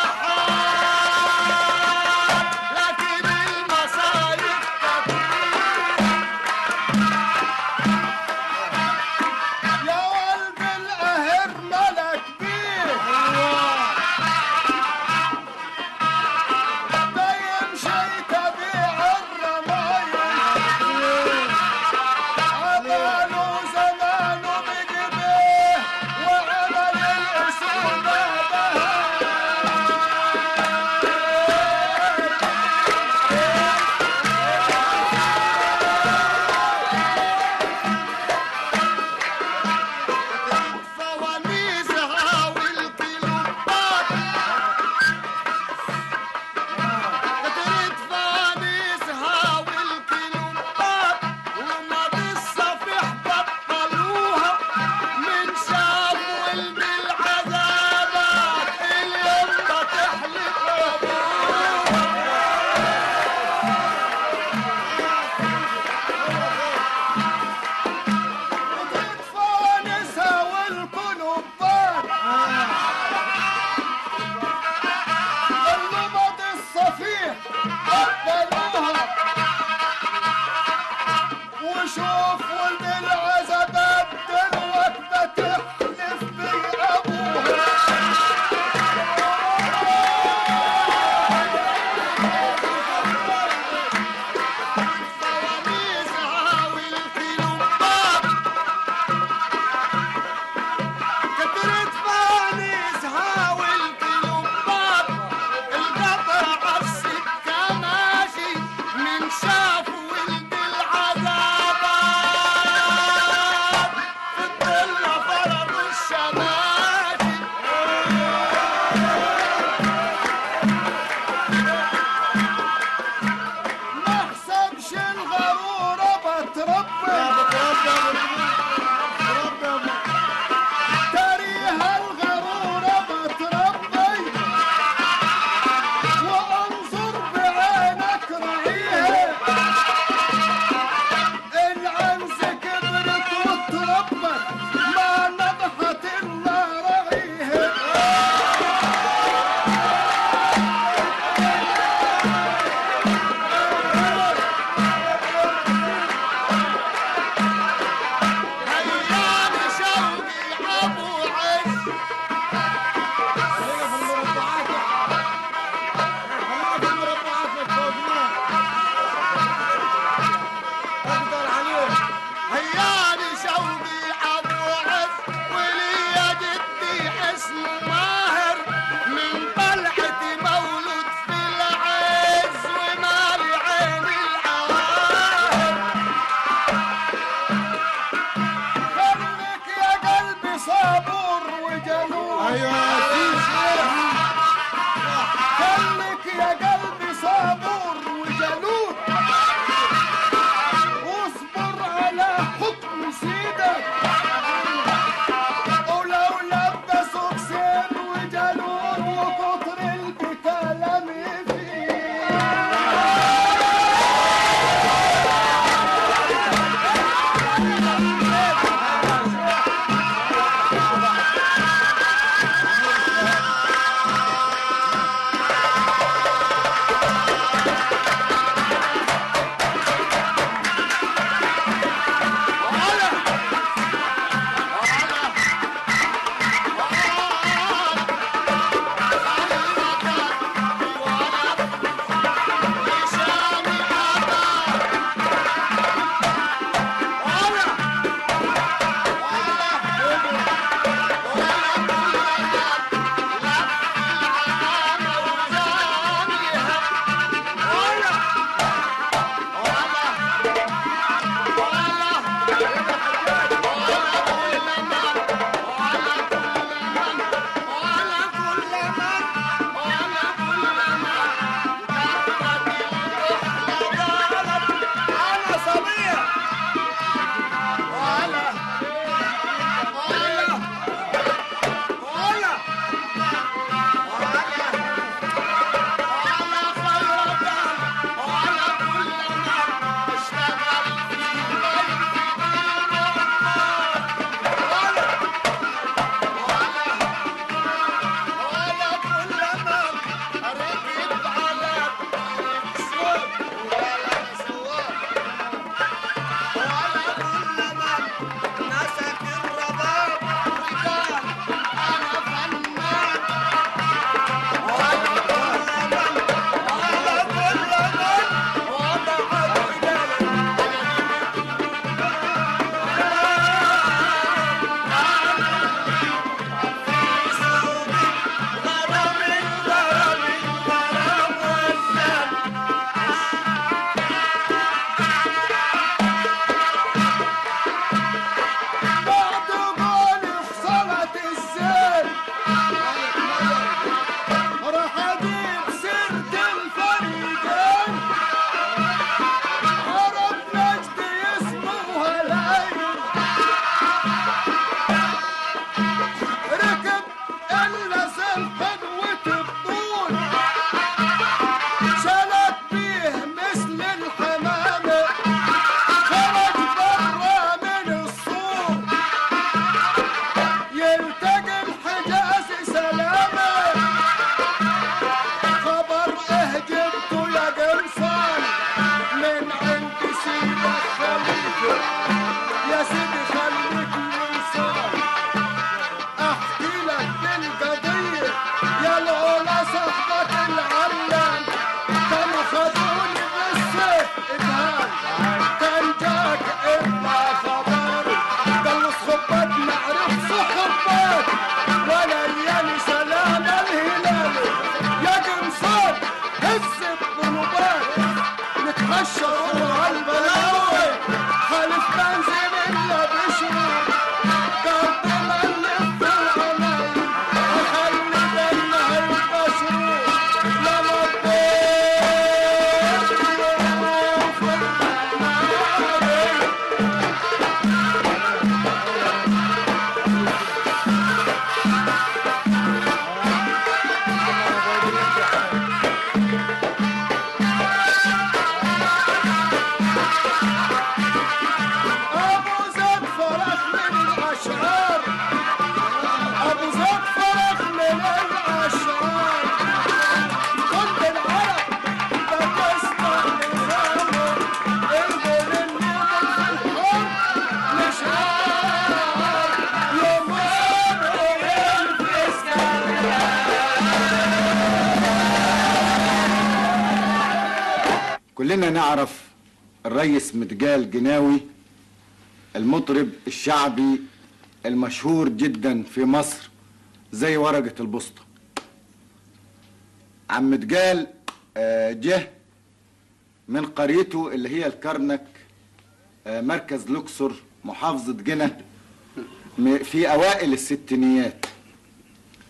حال لكن المصايب كتير يا قلب القهر ملا خليك يا قلبي صابر وجلود واصبر على حكم سيدك ولو لبسوك سين وجلود وكتر الكلام فيه انا صبيه ولا ولا ولا نسك الرباب رجال انا فنان وعلى كل من وعلى كل من وضع رجال غرام غرام غرام والسلام بعد قولي في صلاة الزين راح اجيب سيرة الفريقين عرب نجد يسموها العين ركب الا سلحن وتبطون شلت بيه مثل الحمامه خرج برا من الصور يلتقي الحجاز سلامه خبر اهجبته يا قمصان من عند سيدة خليفة يا سيدي خليك الانسان احكي لك بالقضية يا العلا صحبة العلام كانوا خدوني بالسيف ادهان كان جاك الا خبر قال صحبات نعرف صحبات ولا يلي سلام الهلال يا قمصان هز الطلبات نتحشر على البلاوي خالف بنزين الا بشرور قلب ملف العمايل وخلي دمها البشرور لا مضيت يوم في العمايل ابو زيد فرح من الاشرار ابو زيد فرح من الاشرار كل العرب بتسمع نظامه البن النمر في الحرب مشعار يمر الفسكان كلنا نعرف الريس مدجال جناوي المطرب الشعبي المشهور جدا في مصر زي ورقة البسطة عم مدجال آه، جه من قريته اللي هي الكرنك آه، مركز لوكسور محافظة جنة م- في أوائل الستينيات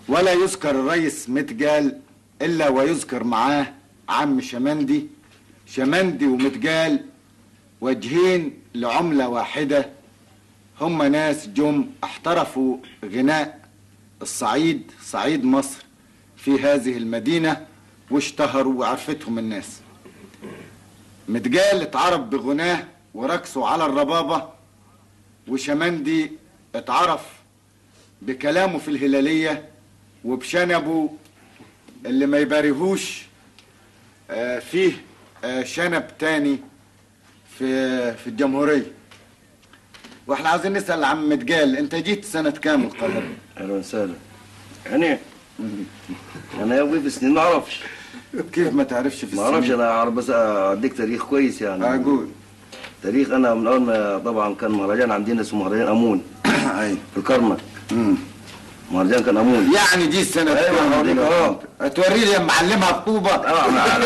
ولا يذكر الريس متجال الا ويذكر معاه عم شمندي شمندي ومتجال وجهين لعملة واحدة هم ناس جم احترفوا غناء الصعيد صعيد مصر في هذه المدينة واشتهروا وعرفتهم الناس متجال اتعرف بغناه ورقصه على الربابة وشمندي اتعرف بكلامه في الهلالية وبشنبه اللي ما يباريهوش آه، فيه آه، شنب تاني في في الجمهورية واحنا عاوزين نسأل عم متجال انت جيت سنة كام القاهرة؟ اهلا وسهلا يعني انا يا ابوي في سنين ما اعرفش كيف ما تعرفش في ما اعرفش السنة؟ انا اعرف بس اديك تاريخ كويس يعني اقول تاريخ انا من اول ما طبعا كان مهرجان عندنا اسمه مهرجان امون اي في الكرنك مم. مهرجان كان امون يعني جيت سنة أيوة، كام؟ هوريك أهو. هتوري لي معلمها بطوبة اه ما-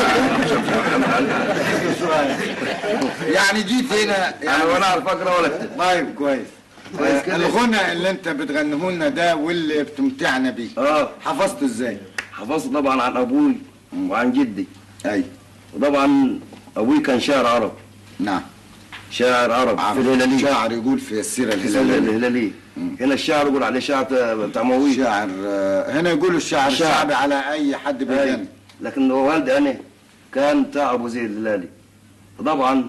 يعني جيت هنا انا يعني ولا اعرف اقرا ولا اكتب طيب كويس كويس آه، كده. الغنى اللي انت بتغنيه لنا ده واللي بتمتعنا بيه اه حفظته ازاي؟ حفظت طبعا عن ابوي وعن جدي اي وطبعا ابوي كان شاعر عرب نعم شاعر عرب في الهلاليه شاعر يقول في السيرة في الهلالية الهلاليه هنا الشاعر يقول عليه شاعر بتاع مويه شاعر آه، هنا يقولوا الشاعر شاعر. الشعبي على اي حد أي. بيغني لكن هو والدي انا كان بتاع ابو زيد الهلالي فطبعا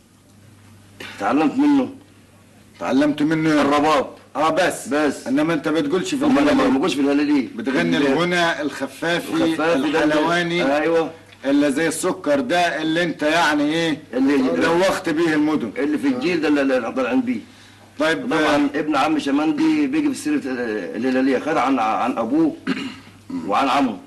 تعلمت منه تعلمت منه الرباب اه بس بس. انما انت بتقولش في ما ما الهلالية بقولش في الهلاليه بتغني الغنى الخفافي الخفافي ده اللي- الحلواني ايوه اللي زي السكر ده اللي انت يعني ايه اللي دوخت بيه المدن اللي في الجيل ده اللي- اللي طالعين بيه طيب طبعا ابن عم شمندي بيجي في سيره الهلاليه خد عن عن ابوه وعن عمه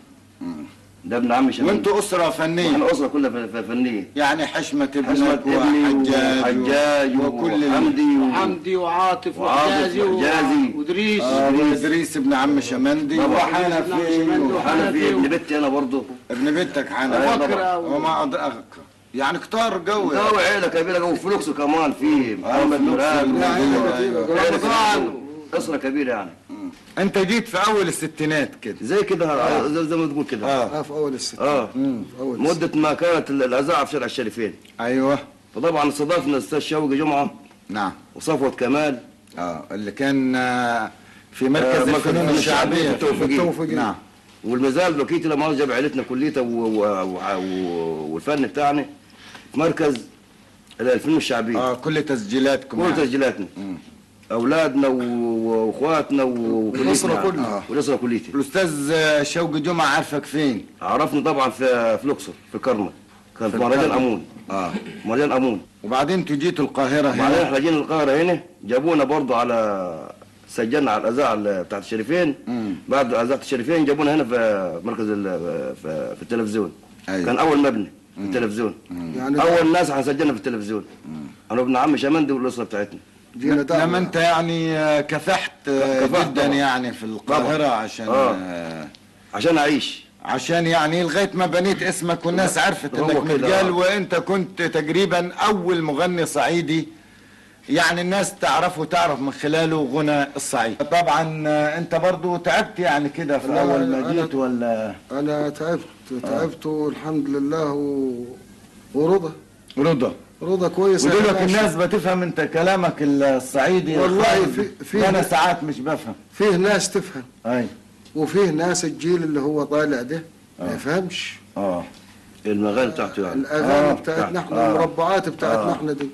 ده ابن عم شمندي وانتوا اسره فنيه احنا اسره كلها ف- ف- فنيه يعني حشمة حشمة ابنك ابني وحجاج وحجاج وكل ال- وحمدي و- حمدي وعاطف وعاطف وحجازي و- وحجازي. ودريس آه، وادريس ابن عم شمندي طبعا. وحنفي وحنا في ابن بنتي انا برضه ابن بنتك حنفي أيوة وبكرة طبعا. و- وما أدراك يعني كتار قوي قوي عيله كبيره قوي فلوكسو كمان في محمد مراد أيوة، أيوة. عيلة رمضان. كبيرة. اسره كبيره يعني انت جيت في اول الستينات كده زي كده زي, زي ما تقول كده اه اه في اول الست اه في اول الست. مده ما كانت ال- الاذاعه في شارع الشريفين ايوه فطبعا استضافنا الاستاذ شوقي جمعه نعم وصفوت كمال اه اللي كان آه، في آه، مركز مركز الفنون الفنون الشعبية الشعبية في التوفيقية. نعم والمازال بقيت لما جاب عيلتنا كليتها و... و... و... والفن بتاعنا في مركز الفنون الشعبيه اه كل تسجيلاتكم كل يعني. تسجيلاتنا اولادنا و- واخواتنا والأسرة وكليتنا كلها. آه. والاسره كليتي الاستاذ آه، شوقي جمعة عارفك فين عرفني طبعا في في الاقصر في الكرنك كان في في مهرجان الكرنك. امون اه مهرجان امون وبعدين انتوا جيتوا القاهرة وبعدين هنا احنا جينا القاهره هنا جابونا برضه على سجلنا على الاذاعه ال- بتاعت الشريفين مم. بعد اذاعه الشريفين جابونا هنا في مركز ال- في, في التلفزيون أيوة. كان اول مبنى في التلفزيون يعني اول ناس هنسجلنا في التلفزيون انا ابن عم شمندي والاسره بتاعتنا جينا دعوة. لما انت يعني آه، كفحت آه، كفحت جدا طبعا. يعني في القاهرة عشان آه. آه، عشان اعيش عشان يعني لغايه ما بنيت اسمك والناس عرفت هو انك كده، متجال آه. وانت كنت تقريبا اول مغني صعيدي يعني الناس تعرفه تعرف من خلاله غنى الصعيد طبعا آه، انت برضو تعبت يعني كده في لا، اول لا، ما أنا- جيت ولا انا تعبت تعبت والحمد لله و... ورضا رضا رضا كويس ودول لك أنا الناس بتفهم انت كلامك الصعيدي والله الخالد. في- في- ده انا ساعات مش بفهم فيه ناس تفهم اي وفيه ناس الجيل اللي هو طالع ده ما يفهمش اه المغاني بتاعته يعني الاغاني آه، بتاعتنا احنا آه. المربعات بتاعتنا احنا دي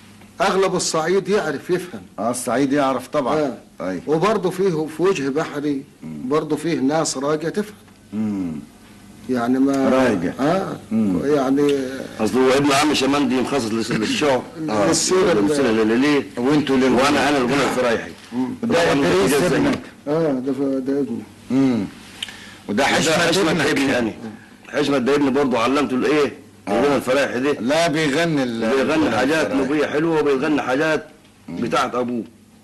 اغلب الصعيد يعرف يفهم اه الصعيد يعرف طبعا آه. اي وبرضه فيه في وجه بحري برضه فيه ناس راجع تفهم مم. يعني ما رايقة. اه مم. يعني اصل هو ابن عم شمندي مخصص للس- للشعر آه. للسيرة ال- للسيرة الليلية وانتوا للغنى وانا انا الغنى الفرايحي ده ادريس طبعاً ابنك اه ده ف- ده ابني امم وده ده حشمة حشمة ابنك ابني انا حشمة ده ابني برضه علمته الايه الغنى الفرايحي ده لا بيغني ال- بيغني حاجات الفرايح. نوبية حلوة وبيغني حاجات بتاعت ابوه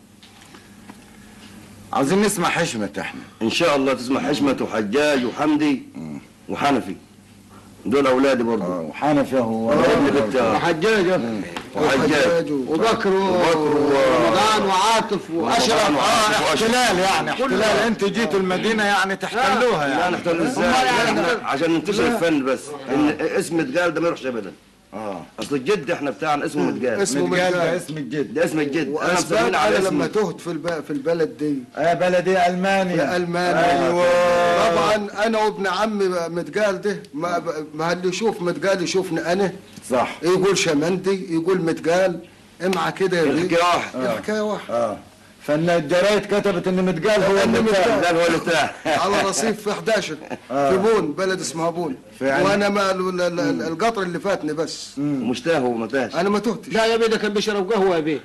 عاوزين نسمع حشمة احنا ان شاء الله تسمع حشمة وحجاج وحمدي وحنفي دول اولادي برضه اه وحنفي هو ابن بنت حجاج وحجاج وبكر وبكر و- ورمضان وعاطف واشرف ورمضان وعاطف. اه احتلال يعني احتلال انتوا جيتوا المدينه يعني تحتلوها لا يعني نحتل ازاي إحنا عشان ننتشر الفن بس ان اسم متقال ده ما يروحش ابدا اه اصل الجد احنا بتاعنا اسمه متقال اسمه متقال ده متقال. اسم الجد ده اسم الجد انا واسباب مسمين انا على لما اسمه تهت في الب... في البلد دي آه بلدي المانيا في المانيا ايوه طبعا انا وابن عمي متقال ده ما, ما اللي يشوف متقال يشوفني انا صح يقول شمندي يقول متقال امعى كده يا بيه الحكايه واحد الحكايه واحده اه فالجرايد كتبت ان متقال هو اللي بتاع. ده هو اللي بتاع على رصيف في 11 في بون بلد اسمها بون فعلا. وانا ما ال- ال- ال- القطر اللي فاتني بس مش تاه وما تاهش انا ما تهتش لا يا بيه ده كان بيشرب قهوه يا بيه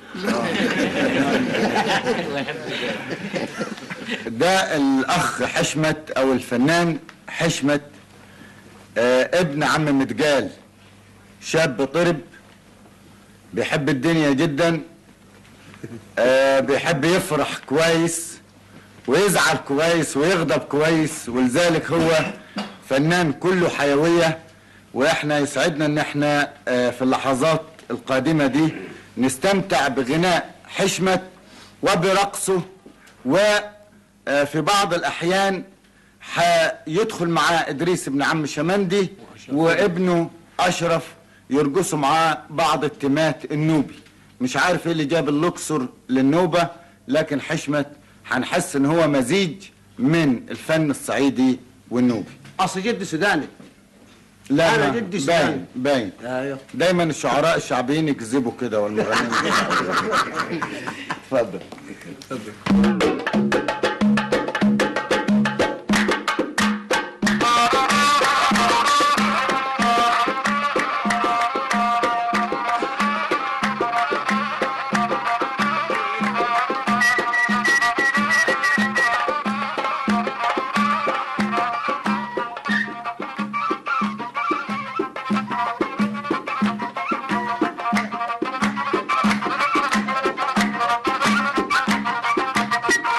ده الاخ حشمت او الفنان حشمت آه ابن عم متقال شاب طرب بيحب الدنيا جدا آه بيحب يفرح كويس ويزعل كويس ويغضب كويس ولذلك هو فنان كله حيوية واحنا يسعدنا ان احنا آه في اللحظات القادمة دي نستمتع بغناء حشمت وبرقصه وفي بعض الاحيان هيدخل معاه ادريس ابن عم شمندي وابنه اشرف يرقصوا معاه بعض التمات النوبي مش عارف ايه اللي جاب الاقصر للنوبه لكن حشمت هنحس ان هو مزيج من الفن الصعيدي والنوبي اصل جدي سوداني لا أنا ما- جدي باين سوداني. باين ايوه دايما الشعراء الشعبيين يكذبوا كده والمغنيين اتفضل Thank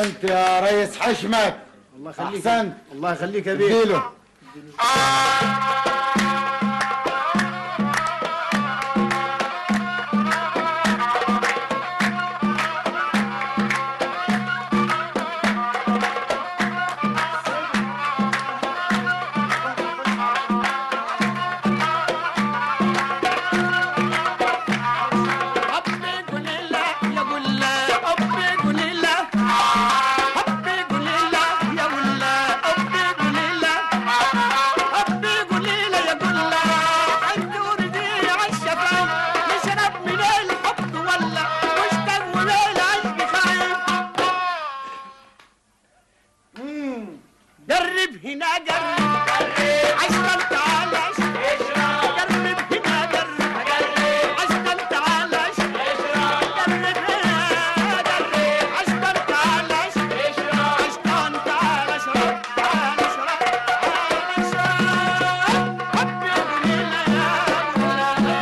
احسنت يا ريس حشمت الله يخليك احسنت الله يخليك يا بيه اديله حبي قليلة يا قلة حبي قليلة حبي قليلة يا قلة حبي قليلة حبي قليلة يا قلة عالدور دي عالشفايف نشرب من الحب ولا مشتاق وليل عشق خايف جرب هنا جرب عشان تعالى جرب هنا جرب عشان تعالى جرب هنا جرب عشان تعالى عشان تعالى اشرب تعالى اشرب تعالى اشرب حبي قليلة يا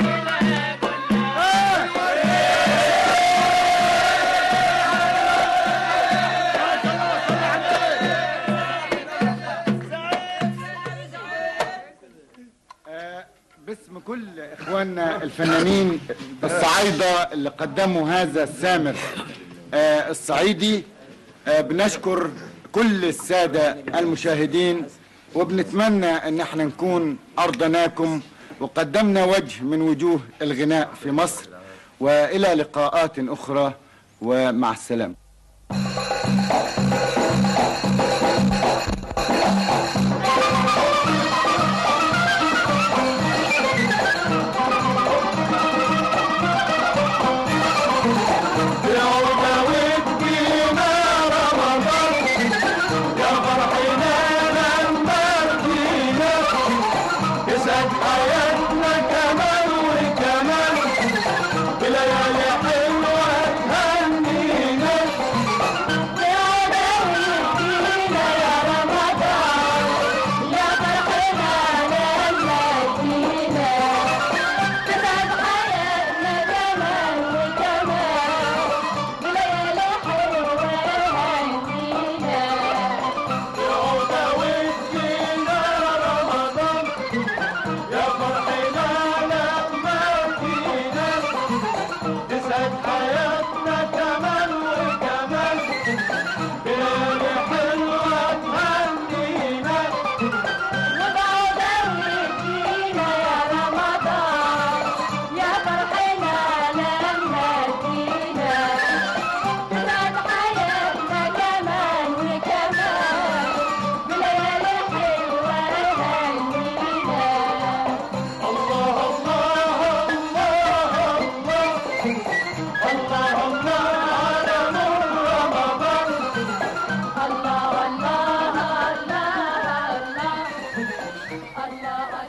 باسم كل اخواننا الفنانين الصعايده اللي قدموا هذا السامر آه، الصعيدي آه، بنشكر كل الساده المشاهدين وبنتمنى ان احنا نكون ارضناكم وقدمنا وجه من وجوه الغناء في مصر والى لقاءات اخرى ومع السلامه